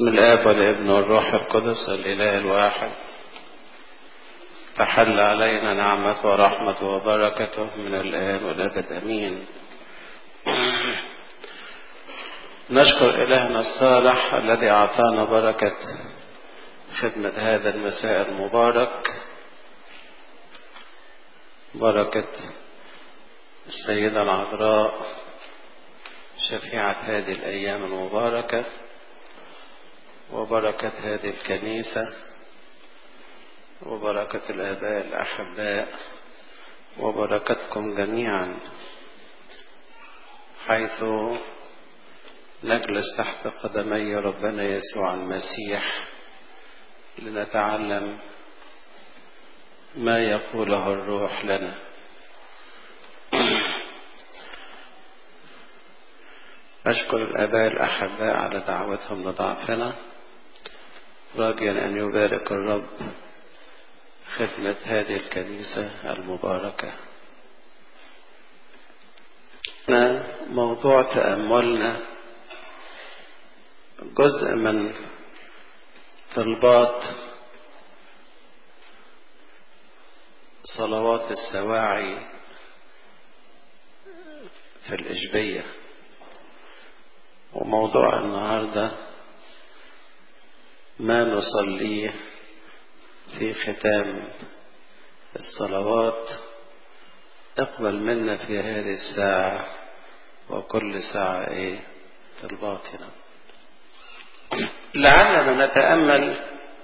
بسم الآب والابن والروح القدس الإله الواحد تحل علينا نعمة ورحمة وبركته من الآن والأبد أمين نشكر إلهنا الصالح الذي أعطانا بركة خدمة هذا المساء المبارك بركة السيدة العذراء شفيعة هذه الأيام المباركة وبركة هذه الكنيسة وبركة الآباء الأحباء وبركتكم جميعا حيث نجلس تحت قدمي ربنا يسوع المسيح لنتعلم ما يقوله الروح لنا أشكر الآباء الأحباء على دعوتهم لضعفنا راجيا أن يبارك الرب خدمة هذه الكنيسة المباركة موضوع تأملنا جزء من طلبات صلوات السواعي في الإجبية وموضوع النهاردة ما نصليه في ختام الصلوات اقبل منا في هذه الساعة وكل ساعة ايه طلباتنا لعلنا نتأمل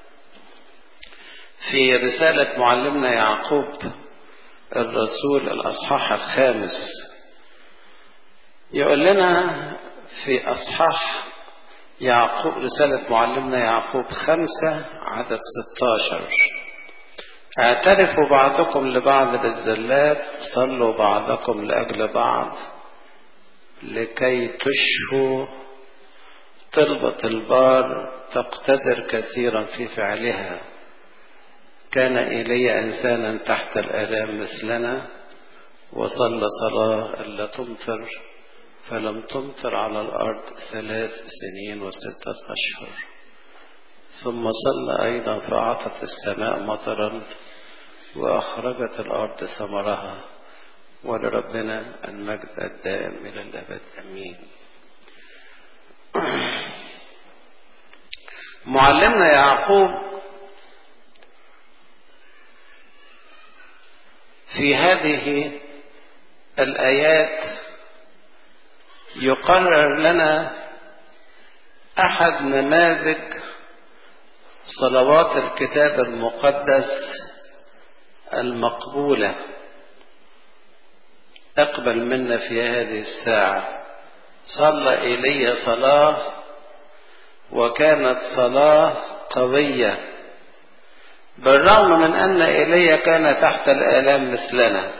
في رسالة معلمنا يعقوب الرسول الأصحاح الخامس يقول لنا في أصحاح يعقوب رسالة معلمنا يعقوب خمسة عدد ستاشر اعترفوا بعضكم لبعض بالزلات صلوا بعضكم لأجل بعض لكي تشفوا طلبة البار تقتدر كثيرا في فعلها كان إلي إنسانا تحت الآلام مثلنا وصلى صلاة ألا تمطر فلم تمطر على الأرض ثلاث سنين وستة أشهر ثم صلى أيضا فأعطت السماء مطرا وأخرجت الأرض ثمرها ولربنا المجد الدائم إلى الأبد أمين معلمنا يعقوب في هذه الآيات يقرر لنا أحد نماذج صلوات الكتاب المقدس المقبولة اقبل منا في هذه الساعة صلى إلي صلاة وكانت صلاة قوية بالرغم من أن إيليا كان تحت الآلام مثلنا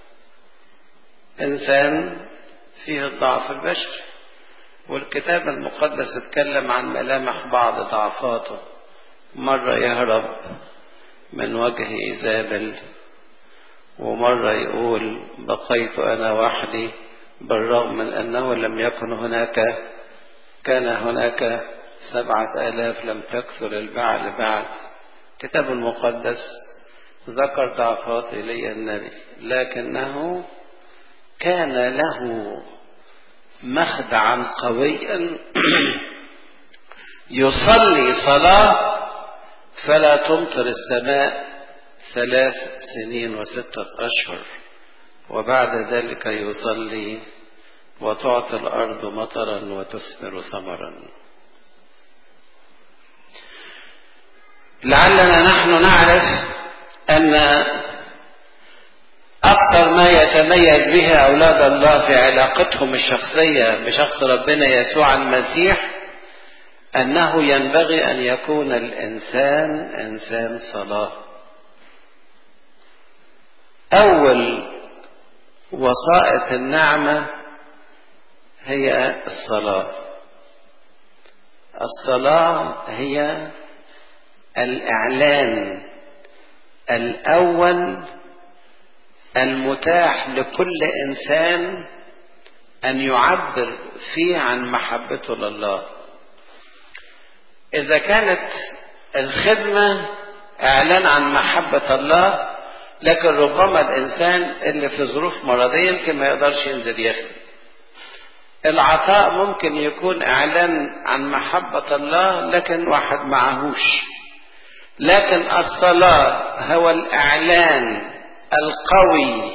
إنسان فيه الضعف البشري والكتاب المقدس اتكلم عن ملامح بعض ضعفاته مرة يهرب من وجه إيزابل ومرة يقول بقيت أنا وحدي بالرغم من أنه لم يكن هناك كان هناك سبعة آلاف لم تكثر البعل بعد الكتاب المقدس ذكر ضعفات إلي النبي لكنه كان له مخدعا قويا يصلي صلاة فلا تمطر السماء ثلاث سنين وستة أشهر وبعد ذلك يصلي وتعطي الأرض مطرا وتثمر ثمرا لعلنا نحن نعرف أن أكثر ما يتميز به أولاد الله في علاقتهم الشخصية بشخص ربنا يسوع المسيح أنه ينبغي أن يكون الإنسان إنسان صلاة أول وسائط النعمة هي الصلاة الصلاة هي الإعلان الأول المتاح لكل إنسان أن يعبر فيه عن محبته لله إذا كانت الخدمة إعلان عن محبة الله لكن ربما الإنسان اللي في ظروف مرضية يمكن ما يقدرش ينزل يخدم العطاء ممكن يكون إعلان عن محبة الله لكن واحد معهوش لكن الصلاة هو الإعلان القوي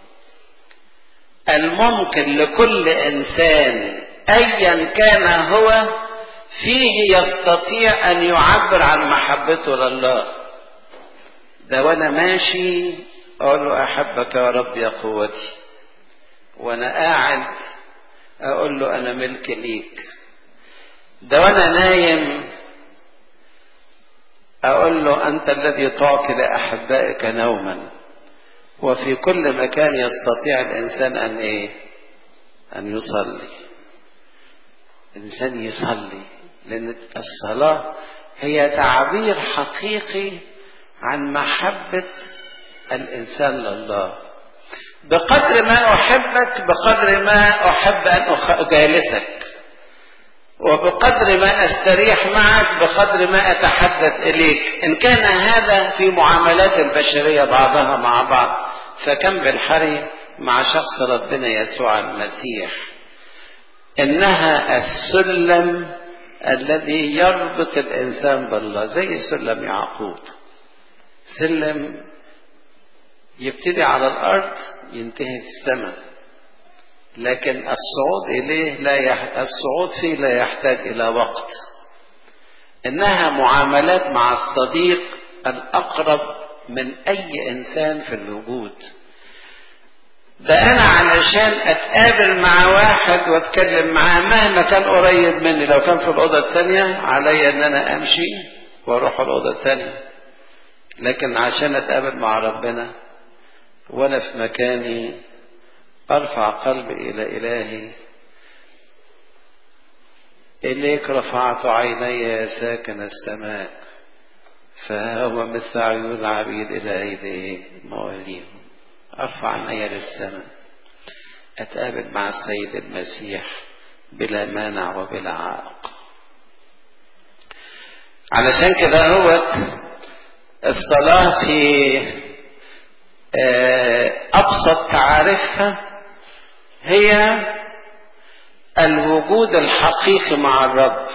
الممكن لكل إنسان أيا كان هو فيه يستطيع أن يعبر عن محبته لله ده وأنا ماشي أقول له أحبك يا رب يا قوتي وأنا قاعد أقول له أنا ملك ليك ده وأنا نايم أقول له أنت الذي تعطي لأحبائك نوما وفي كل مكان يستطيع الإنسان أن إيه؟ أن يصلي الإنسان يصلي لأن الصلاة هي تعبير حقيقي عن محبة الإنسان لله بقدر ما أحبك بقدر ما أحب أن أجالسك وبقدر ما أستريح معك بقدر ما أتحدث إليك إن كان هذا في معاملات البشرية بعضها مع بعض فكم بالحري مع شخص ربنا يسوع المسيح إنها السلم الذي يربط الإنسان بالله زي سلم يعقوب سلم يبتدي على الأرض ينتهي في السماء لكن الصعود إليه لا يح... الصعود فيه لا يحتاج إلى وقت إنها معاملات مع الصديق الأقرب من أي إنسان في الوجود ده أنا علشان أتقابل مع واحد وأتكلم معاه مهما كان قريب مني لو كان في الأوضة التانية علي إن أنا أمشي وأروح الأوضة التانية لكن عشان أتقابل مع ربنا وأنا في مكاني أرفع قلبي إلى إلهي إليك رفعت عيني يا ساكن السماء فهو مثل عيون العبيد إلى أيدي مواليهم أرفع عيني للسماء أتقابل مع السيد المسيح بلا مانع وبلا عائق علشان كده هوت الصلاة في أبسط تعارفها هي الوجود الحقيقي مع الرب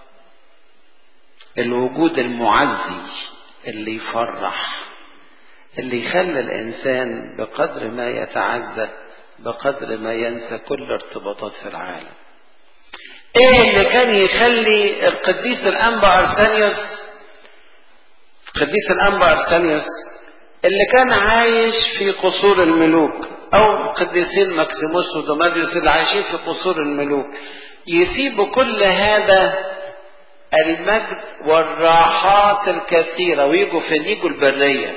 الوجود المعزي اللي يفرح اللي يخلي الإنسان بقدر ما يتعزى بقدر ما ينسى كل ارتباطات في العالم ايه اللي كان يخلي القديس الانبا ارسانيوس القديس الانبا ارسانيوس اللي كان عايش في قصور الملوك او قديسين ماكسيموس ودوماديوس اللي عايشين في قصور الملوك يسيبوا كل هذا المجد والراحات الكثيرة ويجوا فين يجوا البرية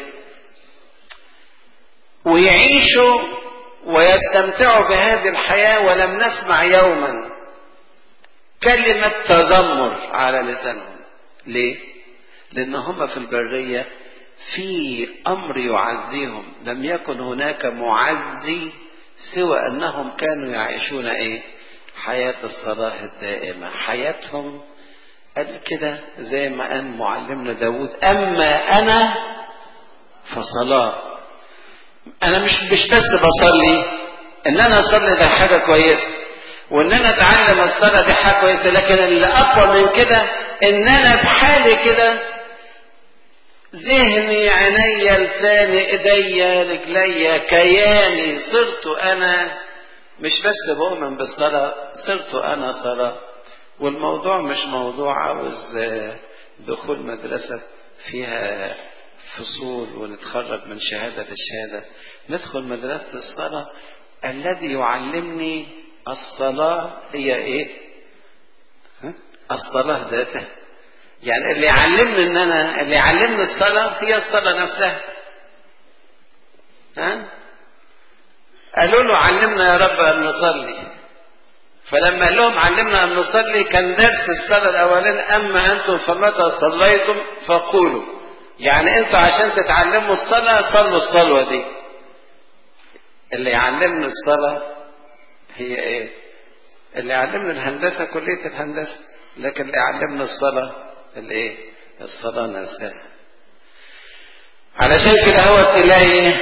ويعيشوا ويستمتعوا بهذه الحياة ولم نسمع يوما كلمة تذمر على لسانهم ليه؟ لأن هم في البرية في أمر يعزيهم لم يكن هناك معزي سوى أنهم كانوا يعيشون إيه؟ حياة الصلاة الدائمة حياتهم قال كده زي ما قال معلمنا داود أما أنا فصلاة أنا مش مش بس بصلي إن أنا أصلي ده حاجة كويسة وإن أنا أتعلم الصلاة دي حاجة كويسة لكن اللي أقوى من كده إن أنا بحالي كده ذهني عيني لساني ايديا رجليا كياني صرت انا مش بس بؤمن بالصلاة صرت انا صلاة والموضوع مش موضوع عاوز دخول مدرسة فيها فصول ونتخرج من شهادة لشهادة ندخل مدرسة الصلاة الذي يعلمني الصلاة هي ايه ها؟ الصلاة ذاتها يعني اللي يعلمني ان انا اللي يعلمني الصلاة هي الصلاة نفسها ها قالوا له علمنا يا رب ان نصلي فلما قال لهم علمنا ان نصلي كان درس الصلاة الاولاني اما انتم فمتى صليتم فقولوا يعني انتوا عشان تتعلموا الصلاة صلوا الصلوة دي اللي يعلمني الصلاة هي ايه اللي يعلمني الهندسة كلية الهندسة لكن اللي يعلمني الصلاة الايه الصلاة ننساها علشان كده هو تلاقي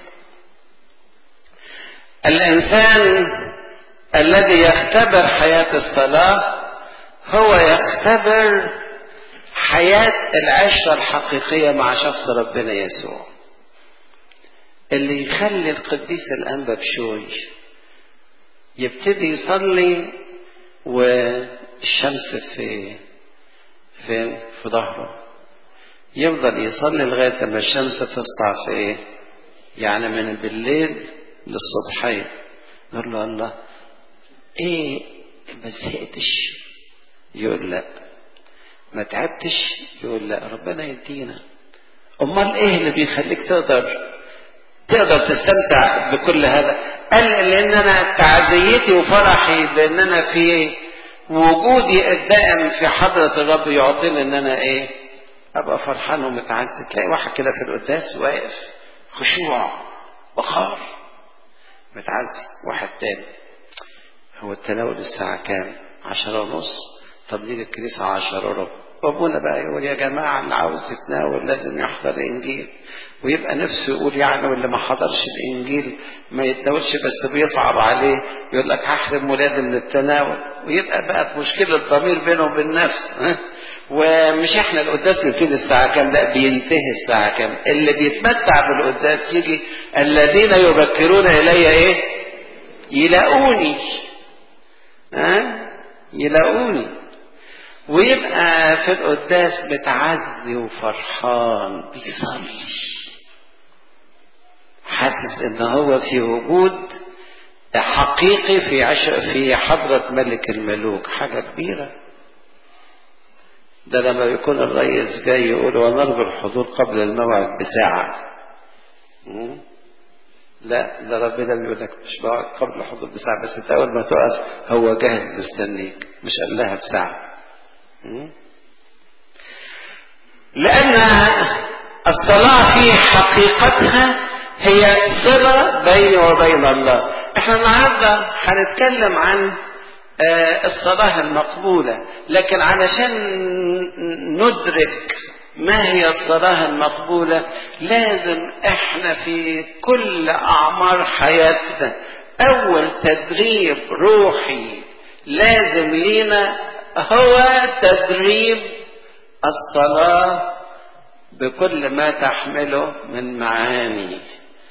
الإنسان الذي يختبر حياة الصلاة هو يختبر حياة العشرة الحقيقية مع شخص ربنا يسوع اللي يخلي القديس الأنبا بشوي يبتدي يصلي والشمس في فين في ظهره يفضل يصلي لغاية ما الشمس تسطع في ايه يعني من بالليل للصبحية يقول له الله ايه ما زهقتش يقول لا ما تعبتش يقول لا ربنا يدينا امال ايه اللي بيخليك تقدر تقدر تستمتع بكل هذا قال لان انا تعزيتي وفرحي بان انا في وجودي الدائم في حضرة الرب يعطيني ان انا ايه ابقى فرحان ومتعزي تلاقي واحد كده في القداس واقف خشوع وقار متعزي واحد تاني هو التناول الساعة كام عشرة ونص طب نيجي الكنيسة عشرة وربع وابونا بقى يقول يا جماعة اللي عاوز يتناول لازم يحضر الإنجيل ويبقى نفسه يقول يعني واللي ما حضرش الإنجيل ما يتناولش بس بيصعب عليه يقول لك هحرم ولادي من التناول ويبقى بقى مشكلة ضمير بينه وبين نفسه ومش احنا القداس بيبتدي الساعة كام لا بينتهي الساعة كام اللي بيتمتع بالقداس يجي الذين يبكرون إلي ايه يلاقوني ها يلاقوني ويبقى في القداس متعزي وفرحان بيصلي حاسس ان هو في وجود حقيقي في عش... في حضرة ملك الملوك حاجة كبيرة ده لما يكون الرئيس جاي يقول ونرجو الحضور قبل الموعد بساعة لا ده ربنا بيقول لك مش بقعد قبل الحضور بساعة بس انت أول ما تقف هو جاهز مستنيك مش قال لها بساعة لأن الصلاة في حقيقتها هي صلة بيني وبين الله احنا النهاردة هنتكلم عن الصلاة المقبولة لكن علشان ندرك ما هي الصلاة المقبولة لازم احنا في كل أعمار حياتنا أول تدريب روحي لازم لينا هو تدريب الصلاة بكل ما تحمله من معاني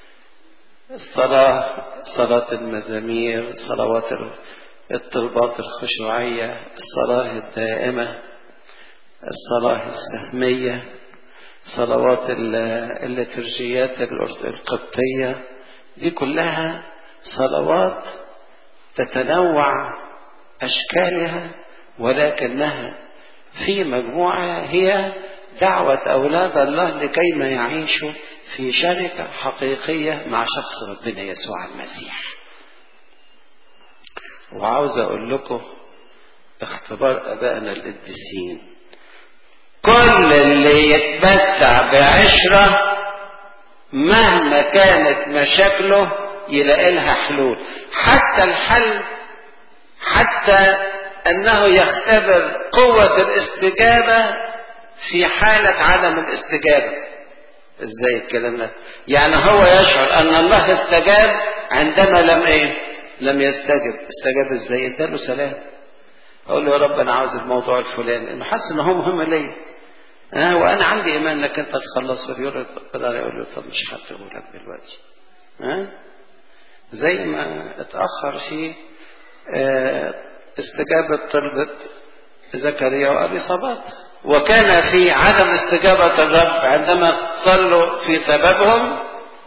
الصلاة صلاة المزامير صلوات الطلبات الخشوعية الصلاة الدائمة الصلاة السهمية صلوات الليترجيات القبطية دي كلها صلوات تتنوع أشكالها ولكنها في مجموعة هي دعوة أولاد الله لكي ما يعيشوا في شركة حقيقية مع شخص ربنا يسوع المسيح وعاوز أقول لكم اختبار أبائنا القديسين كل اللي يتمتع بعشرة مهما كانت مشاكله يلاقي لها حلول حتى الحل حتى أنه يختبر قوة الاستجابة في حالة عدم الاستجابة ازاي الكلام ده يعني هو يشعر ان الله استجاب عندما لم ايه لم يستجب استجاب ازاي اداله سلام اقول له يا رب انا عاوز الموضوع الفلاني انه حاسس ان هو مهم ليا اه وانا عندي ايمان انك انت تخلص يقول يقول له طب مش هديه لك دلوقتي ها اه؟ زي ما اتاخر في اه استجابه طلبه زكريا واليصابات وكان في عدم استجابة الرب عندما صلوا في سببهم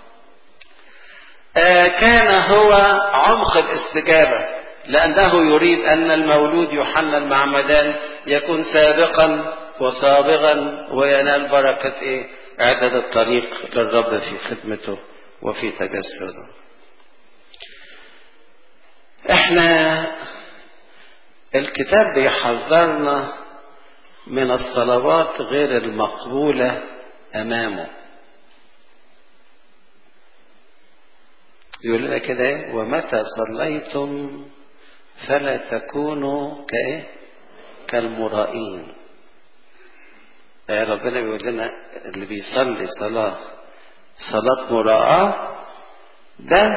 كان هو عمق الاستجابة لأنه يريد أن المولود يوحنا المعمدان يكون سابقا وصابغا وينال بركة إيه؟ إعداد الطريق للرب في خدمته وفي تجسده احنا الكتاب بيحذرنا من الصلوات غير المقبولة أمامه يقول لنا كده ايه ومتى صليتم فلا تكونوا كايه كالمرائين ربنا بيقول لنا اللي بيصلي صلاة صلاة مراءة ده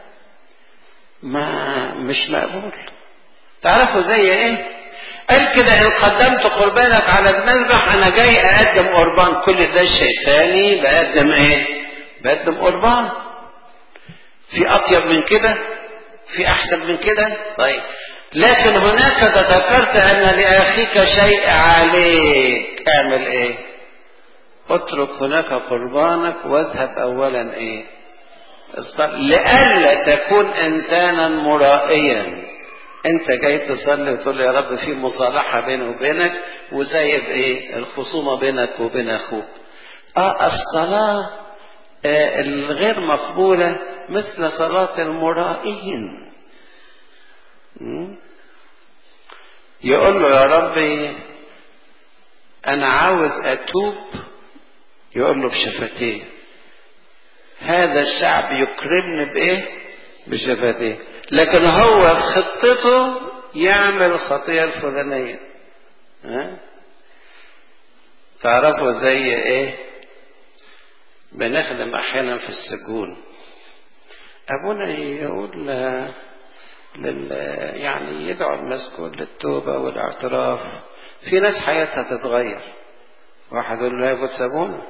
ما مش مقبول تعرفوا زي ايه قال كده ان قدمت قربانك على المذبح انا جاي اقدم قربان كل ده شايفاني بقدم ايه بقدم قربان في اطيب من كده في احسن من كده طيب لكن هناك تذكرت ان لاخيك شيء عليك اعمل ايه اترك هناك قربانك واذهب اولا ايه لئلا تكون انسانا مرائيا انت جاي تصلي وتقول يا رب في مصالحه بيني وبينك وسايب ايه الخصومه بينك وبين اخوك اه الصلاه آه الغير مقبوله مثل صلاه المرائين يقول له يا ربي انا عاوز اتوب يقول له بشفتيه هذا الشعب يكرمني بايه بشفتيه لكن هو في خطته يعمل الخطية الفلانية ها تعرفوا زي ايه بنخدم احيانا في السجون ابونا يقول لل يعني يدعو المسجون للتوبة والاعتراف في ناس حياتها تتغير واحد يقول له يا سابونا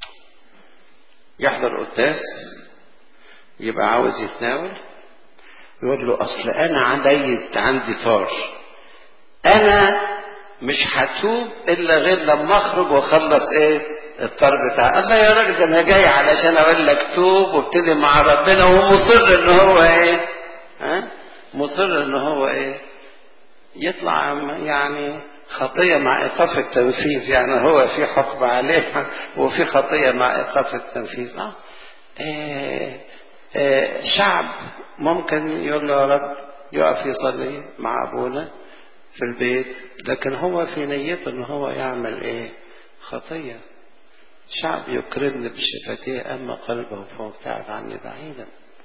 يحضر قداس يبقى عاوز يتناول يقول له اصل انا عندي عندي طار انا مش هتوب الا غير لما اخرج واخلص ايه الطار بتاعي الله يا راجل ده انا جاي علشان اقول لك توب وابتدي مع ربنا ومصر ان هو ايه ها مصر ان هو ايه يطلع يعني خطيه مع ايقاف التنفيذ يعني هو في حكم عليه وفي خطيه مع ايقاف التنفيذ اه, إيه إيه شعب ممكن يقول له يا رب يقف يصلي مع ابونا في البيت لكن هو في نيته ان هو يعمل ايه خطيه شعب يكرمني بشفتيه اما قلبه فهو ابتعد عني بعيدا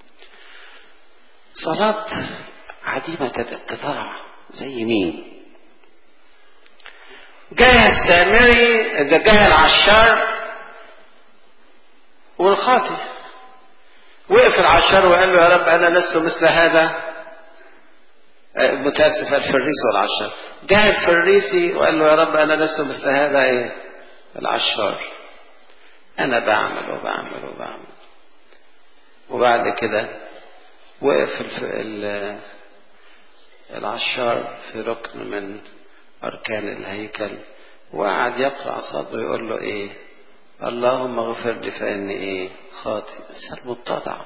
صلاة عديمة الاتباع زي مين جاء السامري ده جاء العشار والخاطئ وقف العشار وقال له يا رب انا لست مثل هذا متاسف الفريسي والعشار جاء الفريسي وقال له يا رب انا لست مثل هذا ايه العشار انا بعمل وبعمل وبعمل وبعد كده وقف الف... العشار في ركن من اركان الهيكل وقعد يقرا صدره يقول له ايه اللهم اغفر لي فاني ايه خاطئ انسان متضع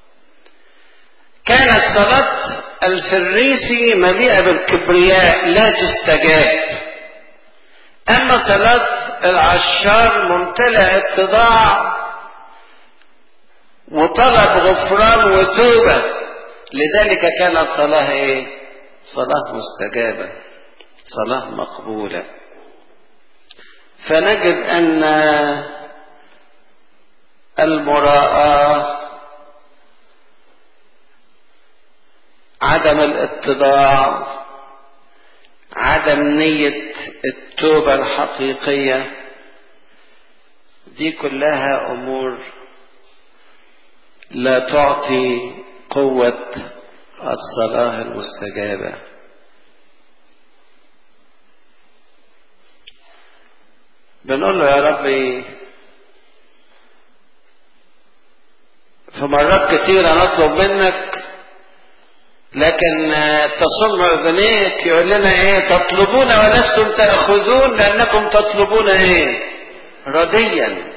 كانت صلاة الفريسي مليئة بالكبرياء لا تستجاب أما صلاة العشار ممتلئ اتضاع وطلب غفران وتوبة لذلك كانت صلاة ايه صلاة مستجابة صلاة مقبولة فنجد أن المراءة عدم الاتضاع عدم نية التوبة الحقيقية دي كلها أمور لا تعطي قوة الصلاة المستجابة بنقول له يا ربي في مرات كتيرة نطلب منك لكن تصم اذنيك يقول لنا ايه تطلبون ولستم تاخذون لانكم تطلبون ايه رديا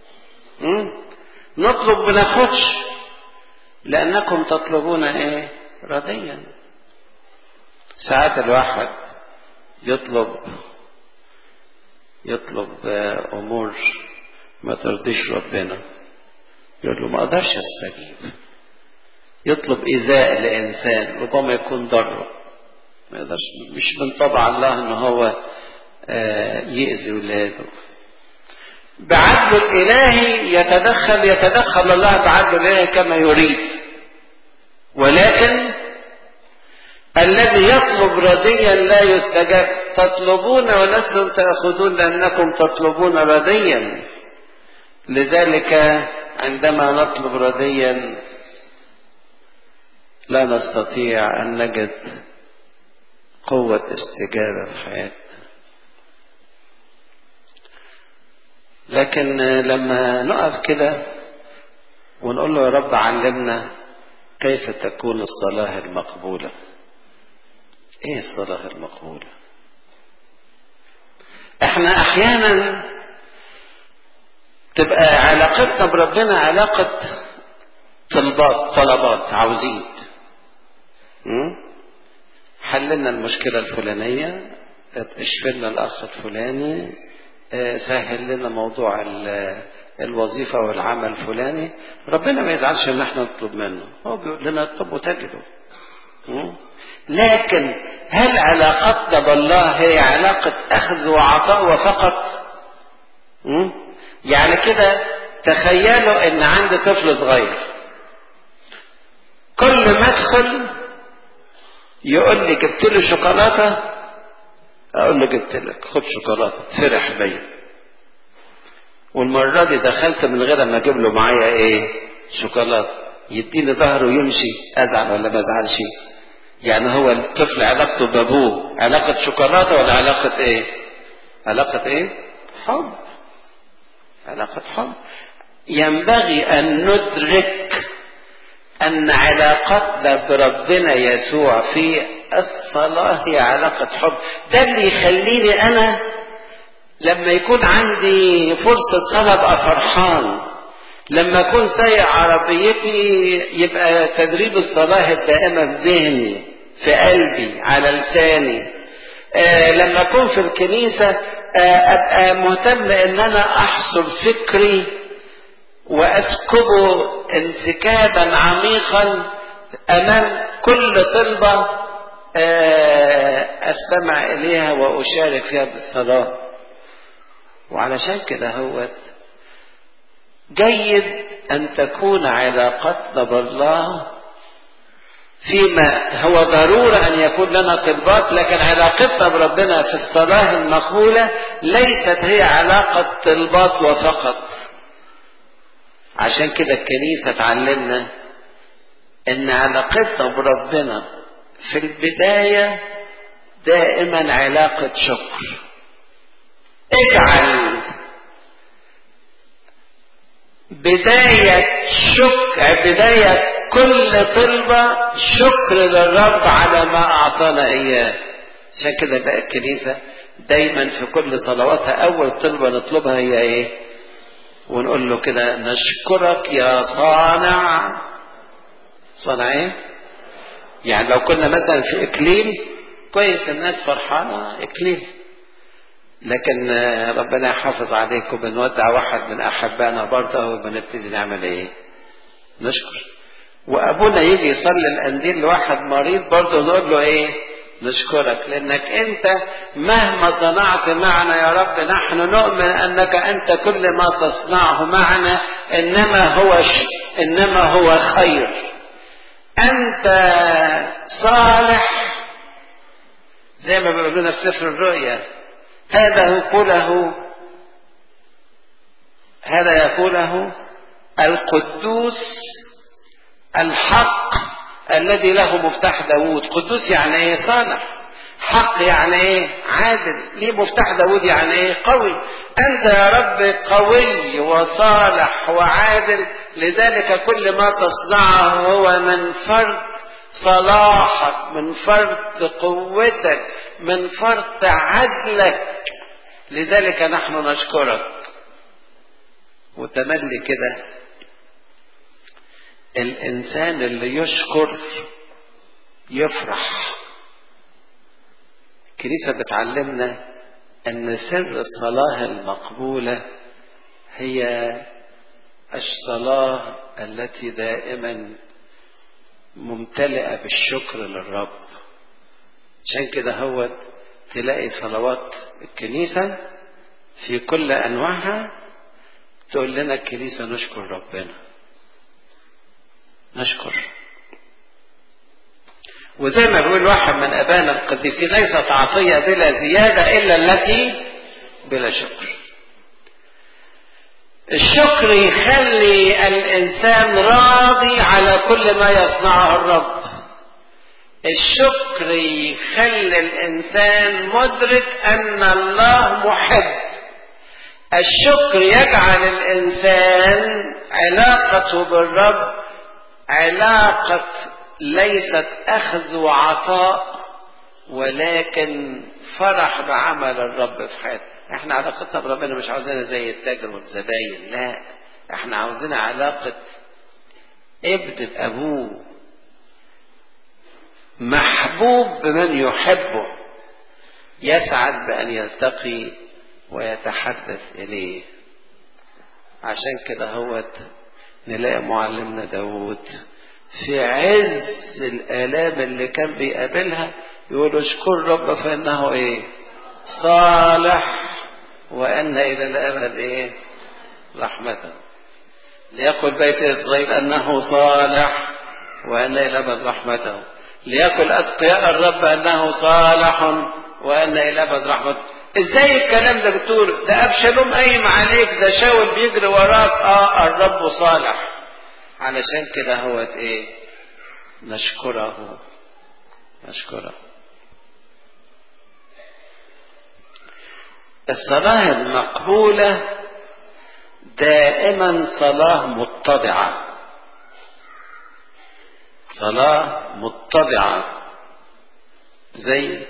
نطلب بناخدش لانكم تطلبون ايه رديا ساعات الواحد يطلب يطلب امور ما ترضيش ربنا يقول له ما اقدرش استجيب يطلب إيذاء لإنسان ربما يكون ضره ما يقدرش مش من طبع الله إن هو يأذي ولاده بعدل الإلهي يتدخل يتدخل الله بعدل الإلهي كما يريد ولكن الذي يطلب رديا لا يستجاب تطلبون ولستم تأخذون لأنكم تطلبون رديا لذلك عندما نطلب رديا لا نستطيع أن نجد قوة استجابة في حياتنا لكن لما نقف كده ونقول له يا رب علمنا كيف تكون الصلاة المقبولة ايه الصلاة المقبولة احنا احيانا تبقى علاقتنا بربنا علاقة طلبات طلبات عاوزين حللنا المشكلة الفلانية اشفي لنا الأخ الفلاني سهل لنا موضوع الوظيفة والعمل الفلاني ربنا ما يزعلش ان احنا نطلب منه هو بيقول لنا اطلبوا تجدوا لكن هل علاقتنا بالله هي علاقة أخذ وعطاء وفقط يعني كده تخيلوا ان عندي طفل صغير كل ما ادخل يقول لي جبت له شوكولاته اقول له جبت لك خد شوكولاته فرح بيا والمره دي دخلت من غير ما اجيب له معايا ايه شوكولاته يديني ظهره ويمشي ازعل ولا ما ازعلش يعني هو الطفل علاقته بابوه علاقه شوكولاته ولا علاقه ايه علاقه ايه حب علاقه حب ينبغي ان ندرك أن علاقتنا بربنا يسوع في الصلاة هي علاقة حب ده اللي يخليني أنا لما يكون عندي فرصة صلاة أبقى فرحان لما أكون سايق عربيتي يبقى تدريب الصلاة الدائمة في ذهني في قلبي على لساني آه لما أكون في الكنيسة آه أبقى مهتم إن أنا أحصر فكري واسكبه انسكابا عميقا امام كل طلبه استمع اليها واشارك فيها بالصلاه وعلشان كده هو جيد ان تكون علاقتنا بالله فيما هو ضرورة أن يكون لنا طلبات لكن علاقتنا بربنا في الصلاة المقبولة ليست هي علاقة طلبات وفقط عشان كده الكنيسة تعلمنا ان علاقتنا بربنا في البداية دائما علاقة شكر اجعل بداية شكر بداية كل طلبة شكر للرب على ما أعطانا إياه عشان كده بقى الكنيسة دايما في كل صلواتها أول طلبة نطلبها هي إيه؟ ونقول له كده نشكرك يا صانع صانع ايه يعني لو كنا مثلا في اكليل كويس الناس فرحانة اكليل لكن ربنا يحافظ عليكم بنودع واحد من احبائنا برضه وبنبتدي نعمل ايه نشكر وابونا يجي يصلي القنديل لواحد مريض برضه نقول له ايه نشكرك لانك انت مهما صنعت معنا يا رب نحن نؤمن انك انت كل ما تصنعه معنا انما هو ش... انما هو خير انت صالح زي ما بيقولون في سفر الرؤيا هذا يقوله هذا يقوله القدوس الحق الذي له مفتاح داوود قدوس يعني ايه صالح حق يعني ايه عادل ليه مفتاح داوود يعني ايه قوي انت يا رب قوي وصالح وعادل لذلك كل ما تصنعه هو من فرد صلاحك من فرد قوتك من فرد عدلك لذلك نحن نشكرك وتملي كده الإنسان اللي يشكر يفرح الكنيسة بتعلمنا أن سر الصلاة المقبولة هي الصلاة التي دائما ممتلئة بالشكر للرب عشان كده هو تلاقي صلوات الكنيسة في كل أنواعها تقول لنا الكنيسة نشكر ربنا نشكر وزي ما بيقول واحد من ابانا القديسين ليست عطيه بلا زياده الا التي بلا شكر الشكر يخلي الانسان راضي على كل ما يصنعه الرب الشكر يخلي الانسان مدرك ان الله محب الشكر يجعل الانسان علاقته بالرب علاقه ليست اخذ وعطاء ولكن فرح بعمل الرب في حياته احنا علاقتنا بربنا مش عاوزينها زي التاجر والزباين لا احنا عاوزين علاقة ابن بأبوه محبوب بمن يحبه يسعد بأن يلتقي ويتحدث إليه عشان كده هوت نلاقي معلمنا داود في عز الآلام اللي كان بيقابلها يقول اشكر رب فإنه إيه صالح وأن إلى الأبد إيه رحمته ليقل بيت إسرائيل أنه صالح وأن إلى الأبد رحمته ليقل أتقياء الرب أنه صالح وأن إلى الأبد رحمته ازاي الكلام ده بتقول ده ابشالوم قايم عليك ده شاول بيجري وراك اه الرب صالح علشان كده هوت ايه نشكره نشكره الصلاة المقبولة دائما صلاة متضعة صلاة متضعة زي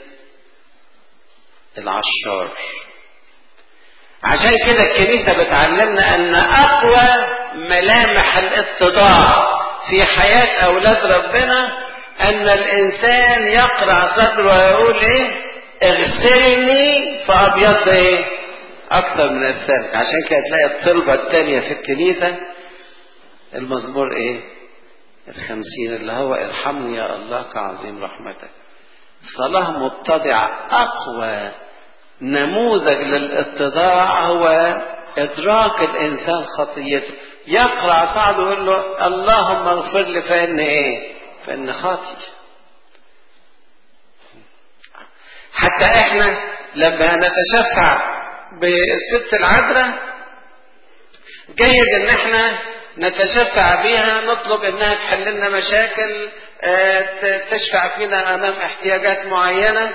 العشار عشان كده الكنيسة بتعلمنا أن أقوى ملامح الاتضاع في حياة أولاد ربنا أن الإنسان يقرع صدره ويقول إيه اغسلني فأبيض إيه أكثر من الثلج عشان كده تلاقي الطلبة الثانية في الكنيسة المزمور إيه الخمسين اللي هو ارحمني يا الله كعظيم رحمتك صلاة متضعة أقوى نموذج للاتضاع هو إدراك الإنسان خطيته يقرع صعده ويقول له اللهم اغفر لي فإن إيه فإن خاطي حتى إحنا لما نتشفع بالست العذراء جيد إن إحنا نتشفع بيها نطلب إنها تحل لنا مشاكل تشفع فينا أمام احتياجات معينة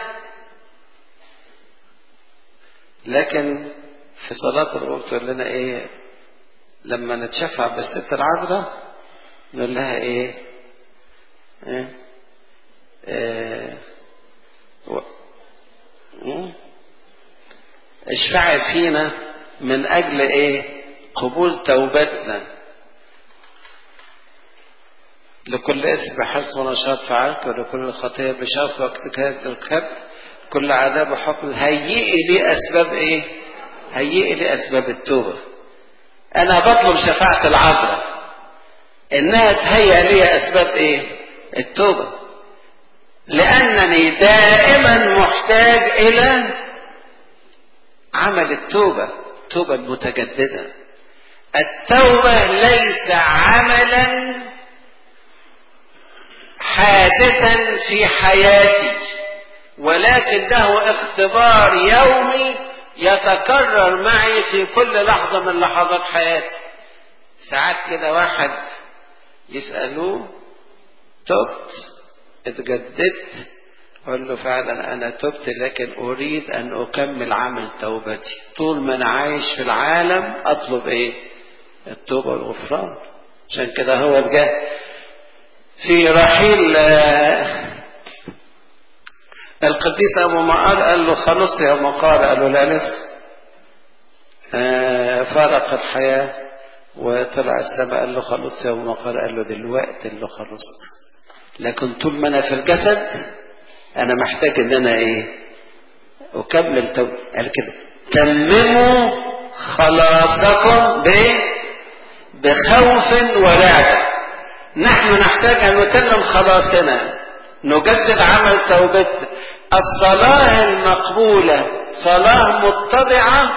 لكن في صلاة الغروب تقول لنا إيه لما نتشفع بالست العذراء نقول لها إيه, إيه؟ إيه؟ و... اشفعي فينا من أجل إيه قبول توبتنا لكل اسم بحسب ونشاط فعلت ولكل خطية بشرط واجتهاد الكب كل عذاب حكم هيئي لي أسباب إيه؟ هيئي لي أسباب التوبة أنا بطلب شفاعة العذراء إنها تهيئ لي أسباب إيه؟ التوبة لأنني دائما محتاج إلى عمل التوبة التوبة المتجددة التوبة ليس عملا حادثا في حياتي ولكنه اختبار يومي يتكرر معي في كل لحظة من لحظات حياتي ساعات كده واحد يسألوه تبت اتجددت أقول له فعلا أنا تبت لكن أريد أن أكمل عمل توبتي طول ما أنا عايش في العالم أطلب إيه التوبة والغفران عشان كده هو جه في رحيل القديس أبو مقار قال له خلصت يا مقار قال له لا لسه فارق الحياة وطلع السماء قال له خلصت يا أبو مقار قال له دلوقتي اللي خلصت لكن طول ما أنا في الجسد أنا محتاج إن أنا إيه أكمل تو قال كده تمموا خلاصكم بإيه بخوف ورعب نحن نحتاج أن نتمم خلاصنا نجدد عمل توبتنا الصلاة المقبولة صلاة متضعة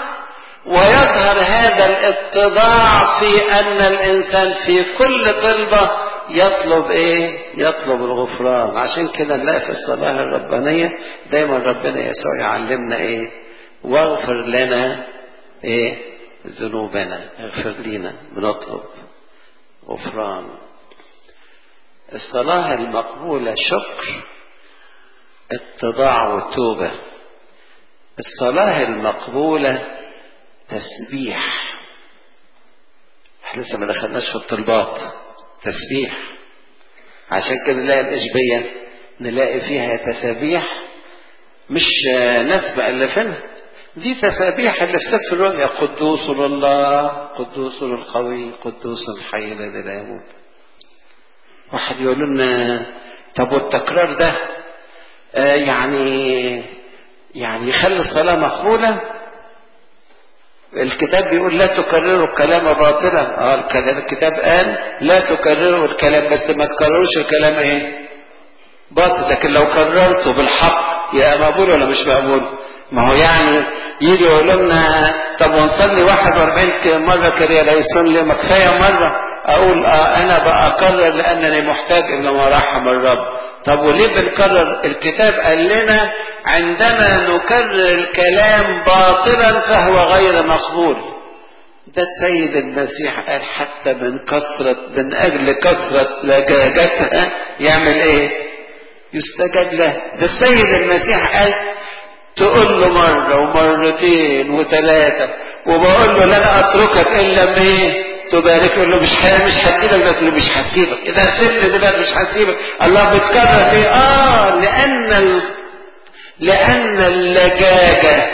ويظهر هذا الاتضاع في أن الإنسان في كل طلبة يطلب ايه يطلب الغفران عشان كده نلاقي في الصلاة الربانية دايما ربنا يسوع يعلمنا ايه واغفر لنا ايه ذنوبنا اغفر لنا بنطلب غفران الصلاة المقبولة شكر اتضاع وتوبة الصلاة المقبولة تسبيح احنا لسه ما دخلناش في الطلبات تسبيح عشان كده نلاقي الإشبية نلاقي فيها تسابيح مش ناس مألفينها دي تسابيح اللي في سفر الرؤيا قدوس لله قدوس القوي قدوس الحي الذي لا يموت واحد يقول لنا طب والتكرار ده آه يعني يعني يخلي الصلاة مقبولة الكتاب بيقول لا تكرروا الكلام باطلا اه الكلام الكتاب قال لا تكرروا الكلام بس ما تكرروش الكلام ايه باطل لكن لو كررته بالحق يبقى مقبول ولا مش مقبول ما هو يعني يجي يقول لنا طب ونصلي 41 مرة كريه ليسون ليه ما كفاية مرة اقول اه انا بأكرر لانني محتاج الى مراحم الرب طب وليه بنكرر الكتاب قال لنا عندما نكرر الكلام باطلا فهو غير مقبول ده السيد المسيح قال حتى من كثرة من أجل كثرة لجاجتها يعمل إيه؟ يستجاب له ده السيد المسيح قال تقول له مرة ومرتين وثلاثة وبقول له لن أتركك إلا ما إيه؟ تبارك يقول له مش مش هسيبك يقول له مش هسيبك اذا سبت دلوقتي مش هسيبك الله بيتكرر ليه اه لان ال... لان اللجاجه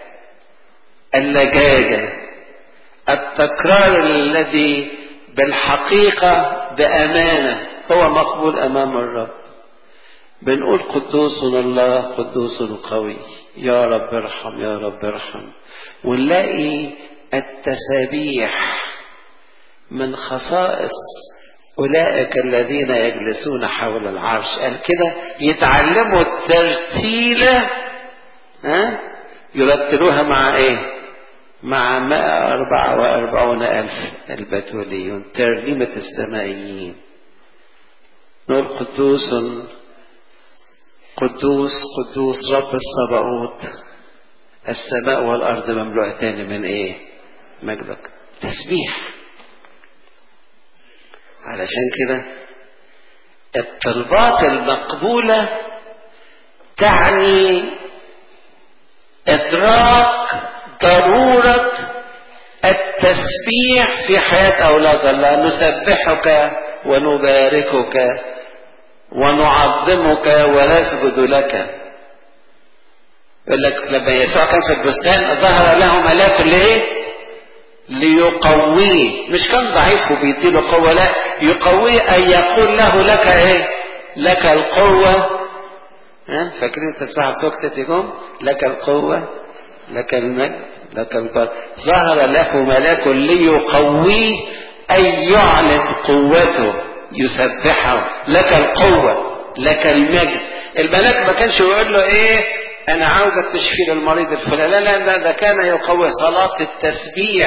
اللجاجه التكرار الذي بالحقيقه بامانه هو مقبول امام الرب بنقول قدوس الله قدوس القوي يا رب ارحم يا رب ارحم ونلاقي التسابيح من خصائص أولئك الذين يجلسون حول العرش قال كده يتعلموا الترتيلة ها يرتلوها مع ايه مع مائة أربعة وأربعون ألف البتوليون ترنيمة السمائيين نقول قدوس قدوس قدوس رب الصباؤوت السماء والأرض مملوءتان من ايه مجدك تسبيح علشان كده الطلبات المقبولة تعني إدراك ضرورة التسبيح في حياة أولاد الله نسبحك ونباركك ونعظمك ونسجد لك يقول لك لما يسوع كان في البستان ظهر له ملاك ليه؟ ليقويه مش كان ضعيف وبيديله قوة لا يقويه أن يقول له لك إيه لك القوة ها فاكرين تسمع سكتة يقوم لك القوة لك المجد لك البر ظهر له ملاك ليقويه أن يعلن قوته يسبحه لك القوة لك المجد الملاك ما كانش يقول له ايه انا عاوزك تشفي للمريض الفلاني لا لا لا ده كان يقوي صلاة التسبيح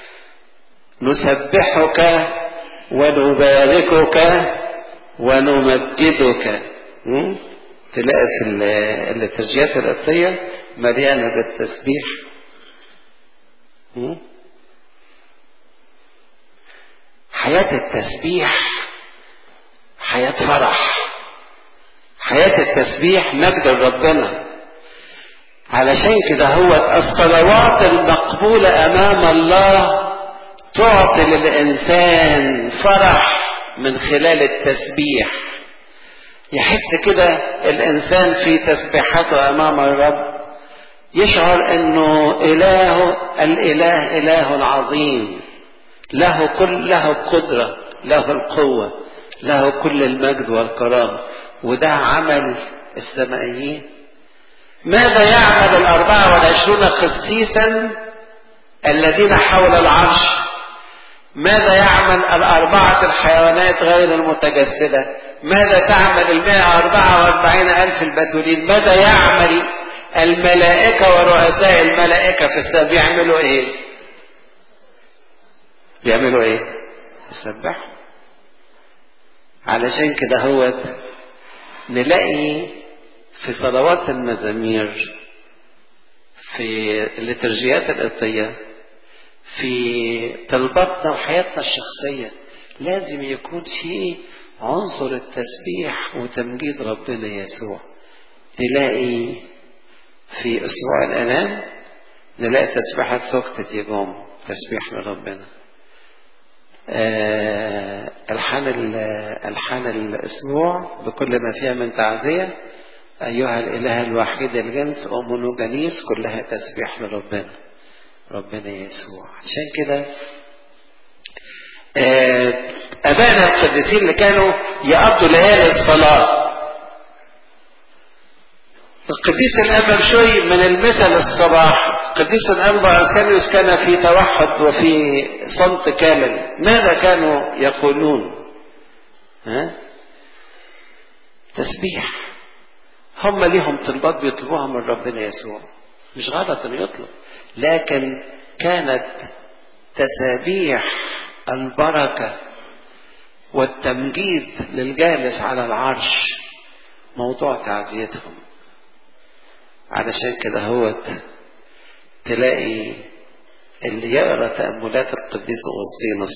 نسبحك ونباركك ونمجدك م? تلاقي في التسجيلات الأصلية مليانة بالتسبيح م? حياة التسبيح حياة فرح حياة التسبيح مجد ربنا علشان كده هو الصلوات المقبولة أمام الله تعطي للإنسان فرح من خلال التسبيح يحس كده الإنسان في تسبيحاته أمام الرب يشعر أنه إله الإله إله عظيم له كل له القدرة له القوة له كل المجد والكرامة وده عمل السمائيين ماذا يعمل الأربعة والعشرون قسيسا الذين حول العرش ماذا يعمل الأربعة الحيوانات غير المتجسدة ماذا تعمل المائة أربعة وأربعين ألف البتولين ماذا يعمل الملائكة ورؤساء الملائكة في السماء بيعملوا إيه بيعملوا إيه يسبحوا علشان كده هو نلاقي في صلوات المزامير في الليترجيات القبطية في طلباتنا وحياتنا الشخصية لازم يكون في عنصر التسبيح وتمجيد ربنا يسوع تلاقي في أسبوع الألام نلاقي تسبيحة سكتة يقوم تسبيح لربنا آه الحان الحان الاسبوع بكل ما فيها من تعزيه ايها الاله الوحيد الجنس امون جنيس كلها تسبيح لربنا ربنا يسوع عشان كده آه ابائنا القديسين اللي كانوا يقضوا ليالي الصلاه القديس الأب شوي من المثل الصباح القديس الأنبا أرسانيوس كان في توحد وفي صمت كامل ماذا كانوا يقولون ها؟ تسبيح هم ليهم طلبات بيطلبوها من ربنا يسوع مش غلط انه يطلب لكن كانت تسابيح البركة والتمجيد للجالس على العرش موضوع تعزيتهم علشان كده هو تلاقي اللي يقرا تأملات القديس أغسطينوس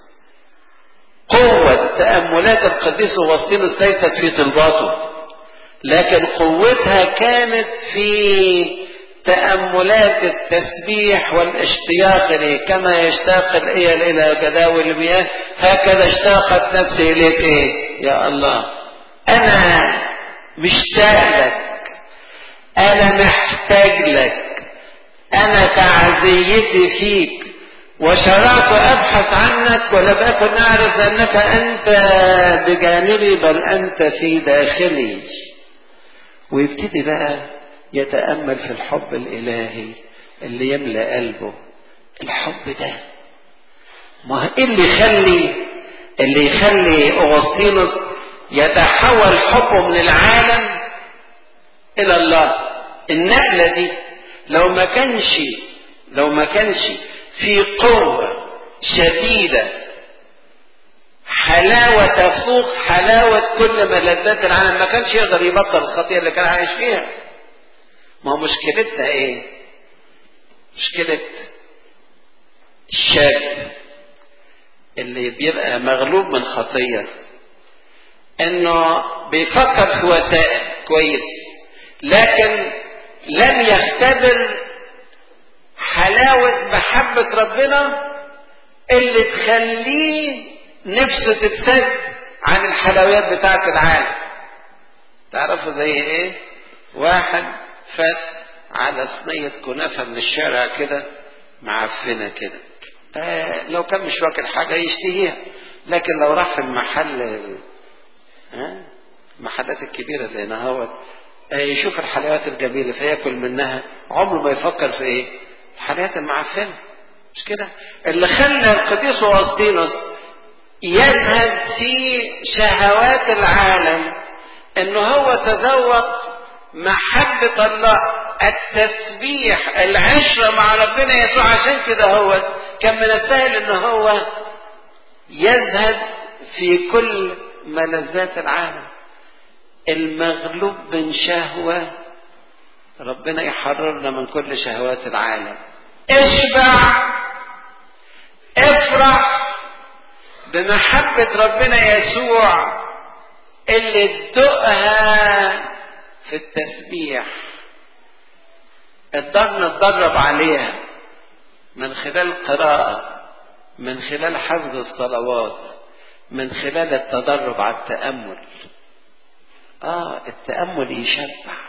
قوة تأملات القديس أغسطينوس ليست في طلباته لكن قوتها كانت في تأملات التسبيح والاشتياق إليه كما يشتاق الإيل إلى جداول المياه هكذا اشتاقت نفسي إليك إيه يا الله أنا مشتاق لك أنا محتاج لك أنا تعزيتي فيك وشرعت أبحث عنك ولم أكن أعرف أنك أنت بجانبي بل أنت في داخلي ويبتدي بقى يتأمل في الحب الإلهي اللي يملأ قلبه الحب ده ما إيه اللي يخلي اللي يخلي أغسطينوس يتحول حبه من العالم إلى الله النقلة دي لو ما كانش لو ما كانش في قوة شديدة حلاوة تفوق حلاوة كل ملذات العالم ما كانش يقدر يبطل الخطيئة اللي كان عايش فيها ما هو مشكلتنا ايه مشكلة الشاب اللي بيبقى مغلوب من خطية انه بيفكر في وسائل كويس لكن لم يختبر حلاوة محبة ربنا اللي تخليه نفسه تتسد عن الحلويات بتاعة العالم تعرفوا زي ايه واحد فات على صينية كنافة من الشارع كده معفنة كده آه لو كان مش واكل حاجة يشتهيها لكن لو راح في المحل ها المحلات الكبيرة اللي هنا هو يشوف الحلويات الجميلة فياكل منها عمره ما يفكر في ايه الحلويات المعفنة مش كده اللي خلى القديس أوسطينوس يزهد في شهوات العالم انه هو تذوق محبة الله التسبيح العشرة مع ربنا يسوع عشان كده هو كان من السهل انه هو يزهد في كل ملذات العالم المغلوب من شهوة ربنا يحررنا من كل شهوات العالم اشبع افرح بمحبة ربنا يسوع اللي تدقها في التسبيح الضر نتدرب عليها من خلال القراءة من خلال حفظ الصلوات من خلال التدرب على التأمل آه التأمل يشبع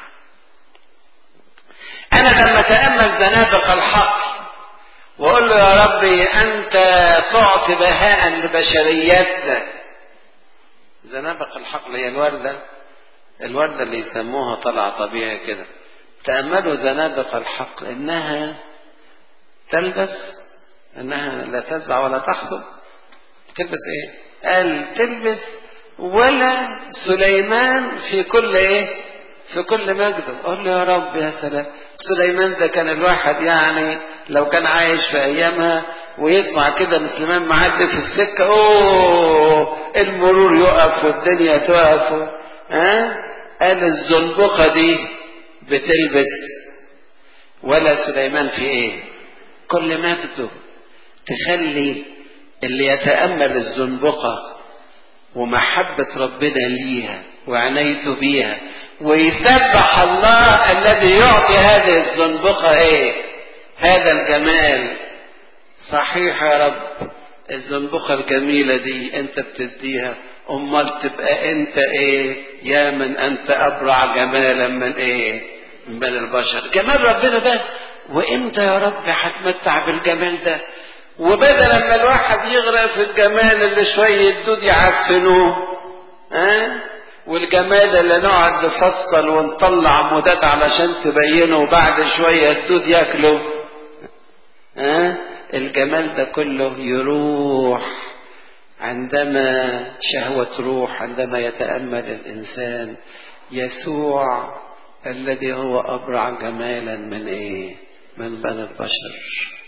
أنا لما أتأمل زنابق الحق وأقول له يا ربي أنت تعطي بهاء لبشريتنا زنابق الحقل هي الوردة الوردة اللي يسموها طلع طبيعي كده تأملوا زنابق الحقل إنها تلبس إنها لا تزرع ولا تحصد تلبس إيه؟ قال تلبس ولا سليمان في كل إيه؟ في كل مجد قول له يا رب يا سلام سليمان ده كان الواحد يعني لو كان عايش في أيامها ويسمع كده مسلمان معدي في السكة اوه المرور يقف والدنيا تقف ها قال الزنبقة دي بتلبس ولا سليمان في ايه كل مجده تخلي اللي يتأمل الزنبقة ومحبة ربنا ليها وعنايته بيها ويسبح الله الذي يعطي هذه الزنبقة ايه هذا الجمال صحيح يا رب الزنبقة الجميلة دي انت بتديها امال تبقى انت ايه يا من انت ابرع جمالا من ايه من البشر جمال ربنا ده وامتى يا رب هتمتع بالجمال ده وبدل لما الواحد يغرق في الجمال اللي شوية دود يعفنوه ها والجمال اللي نقعد نفصل ونطلع مدات علشان تبينه وبعد شوية الدود ياكله ها الجمال ده كله يروح عندما شهوة روح عندما يتأمل الإنسان يسوع الذي هو أبرع جمالا من إيه؟ من بني البشر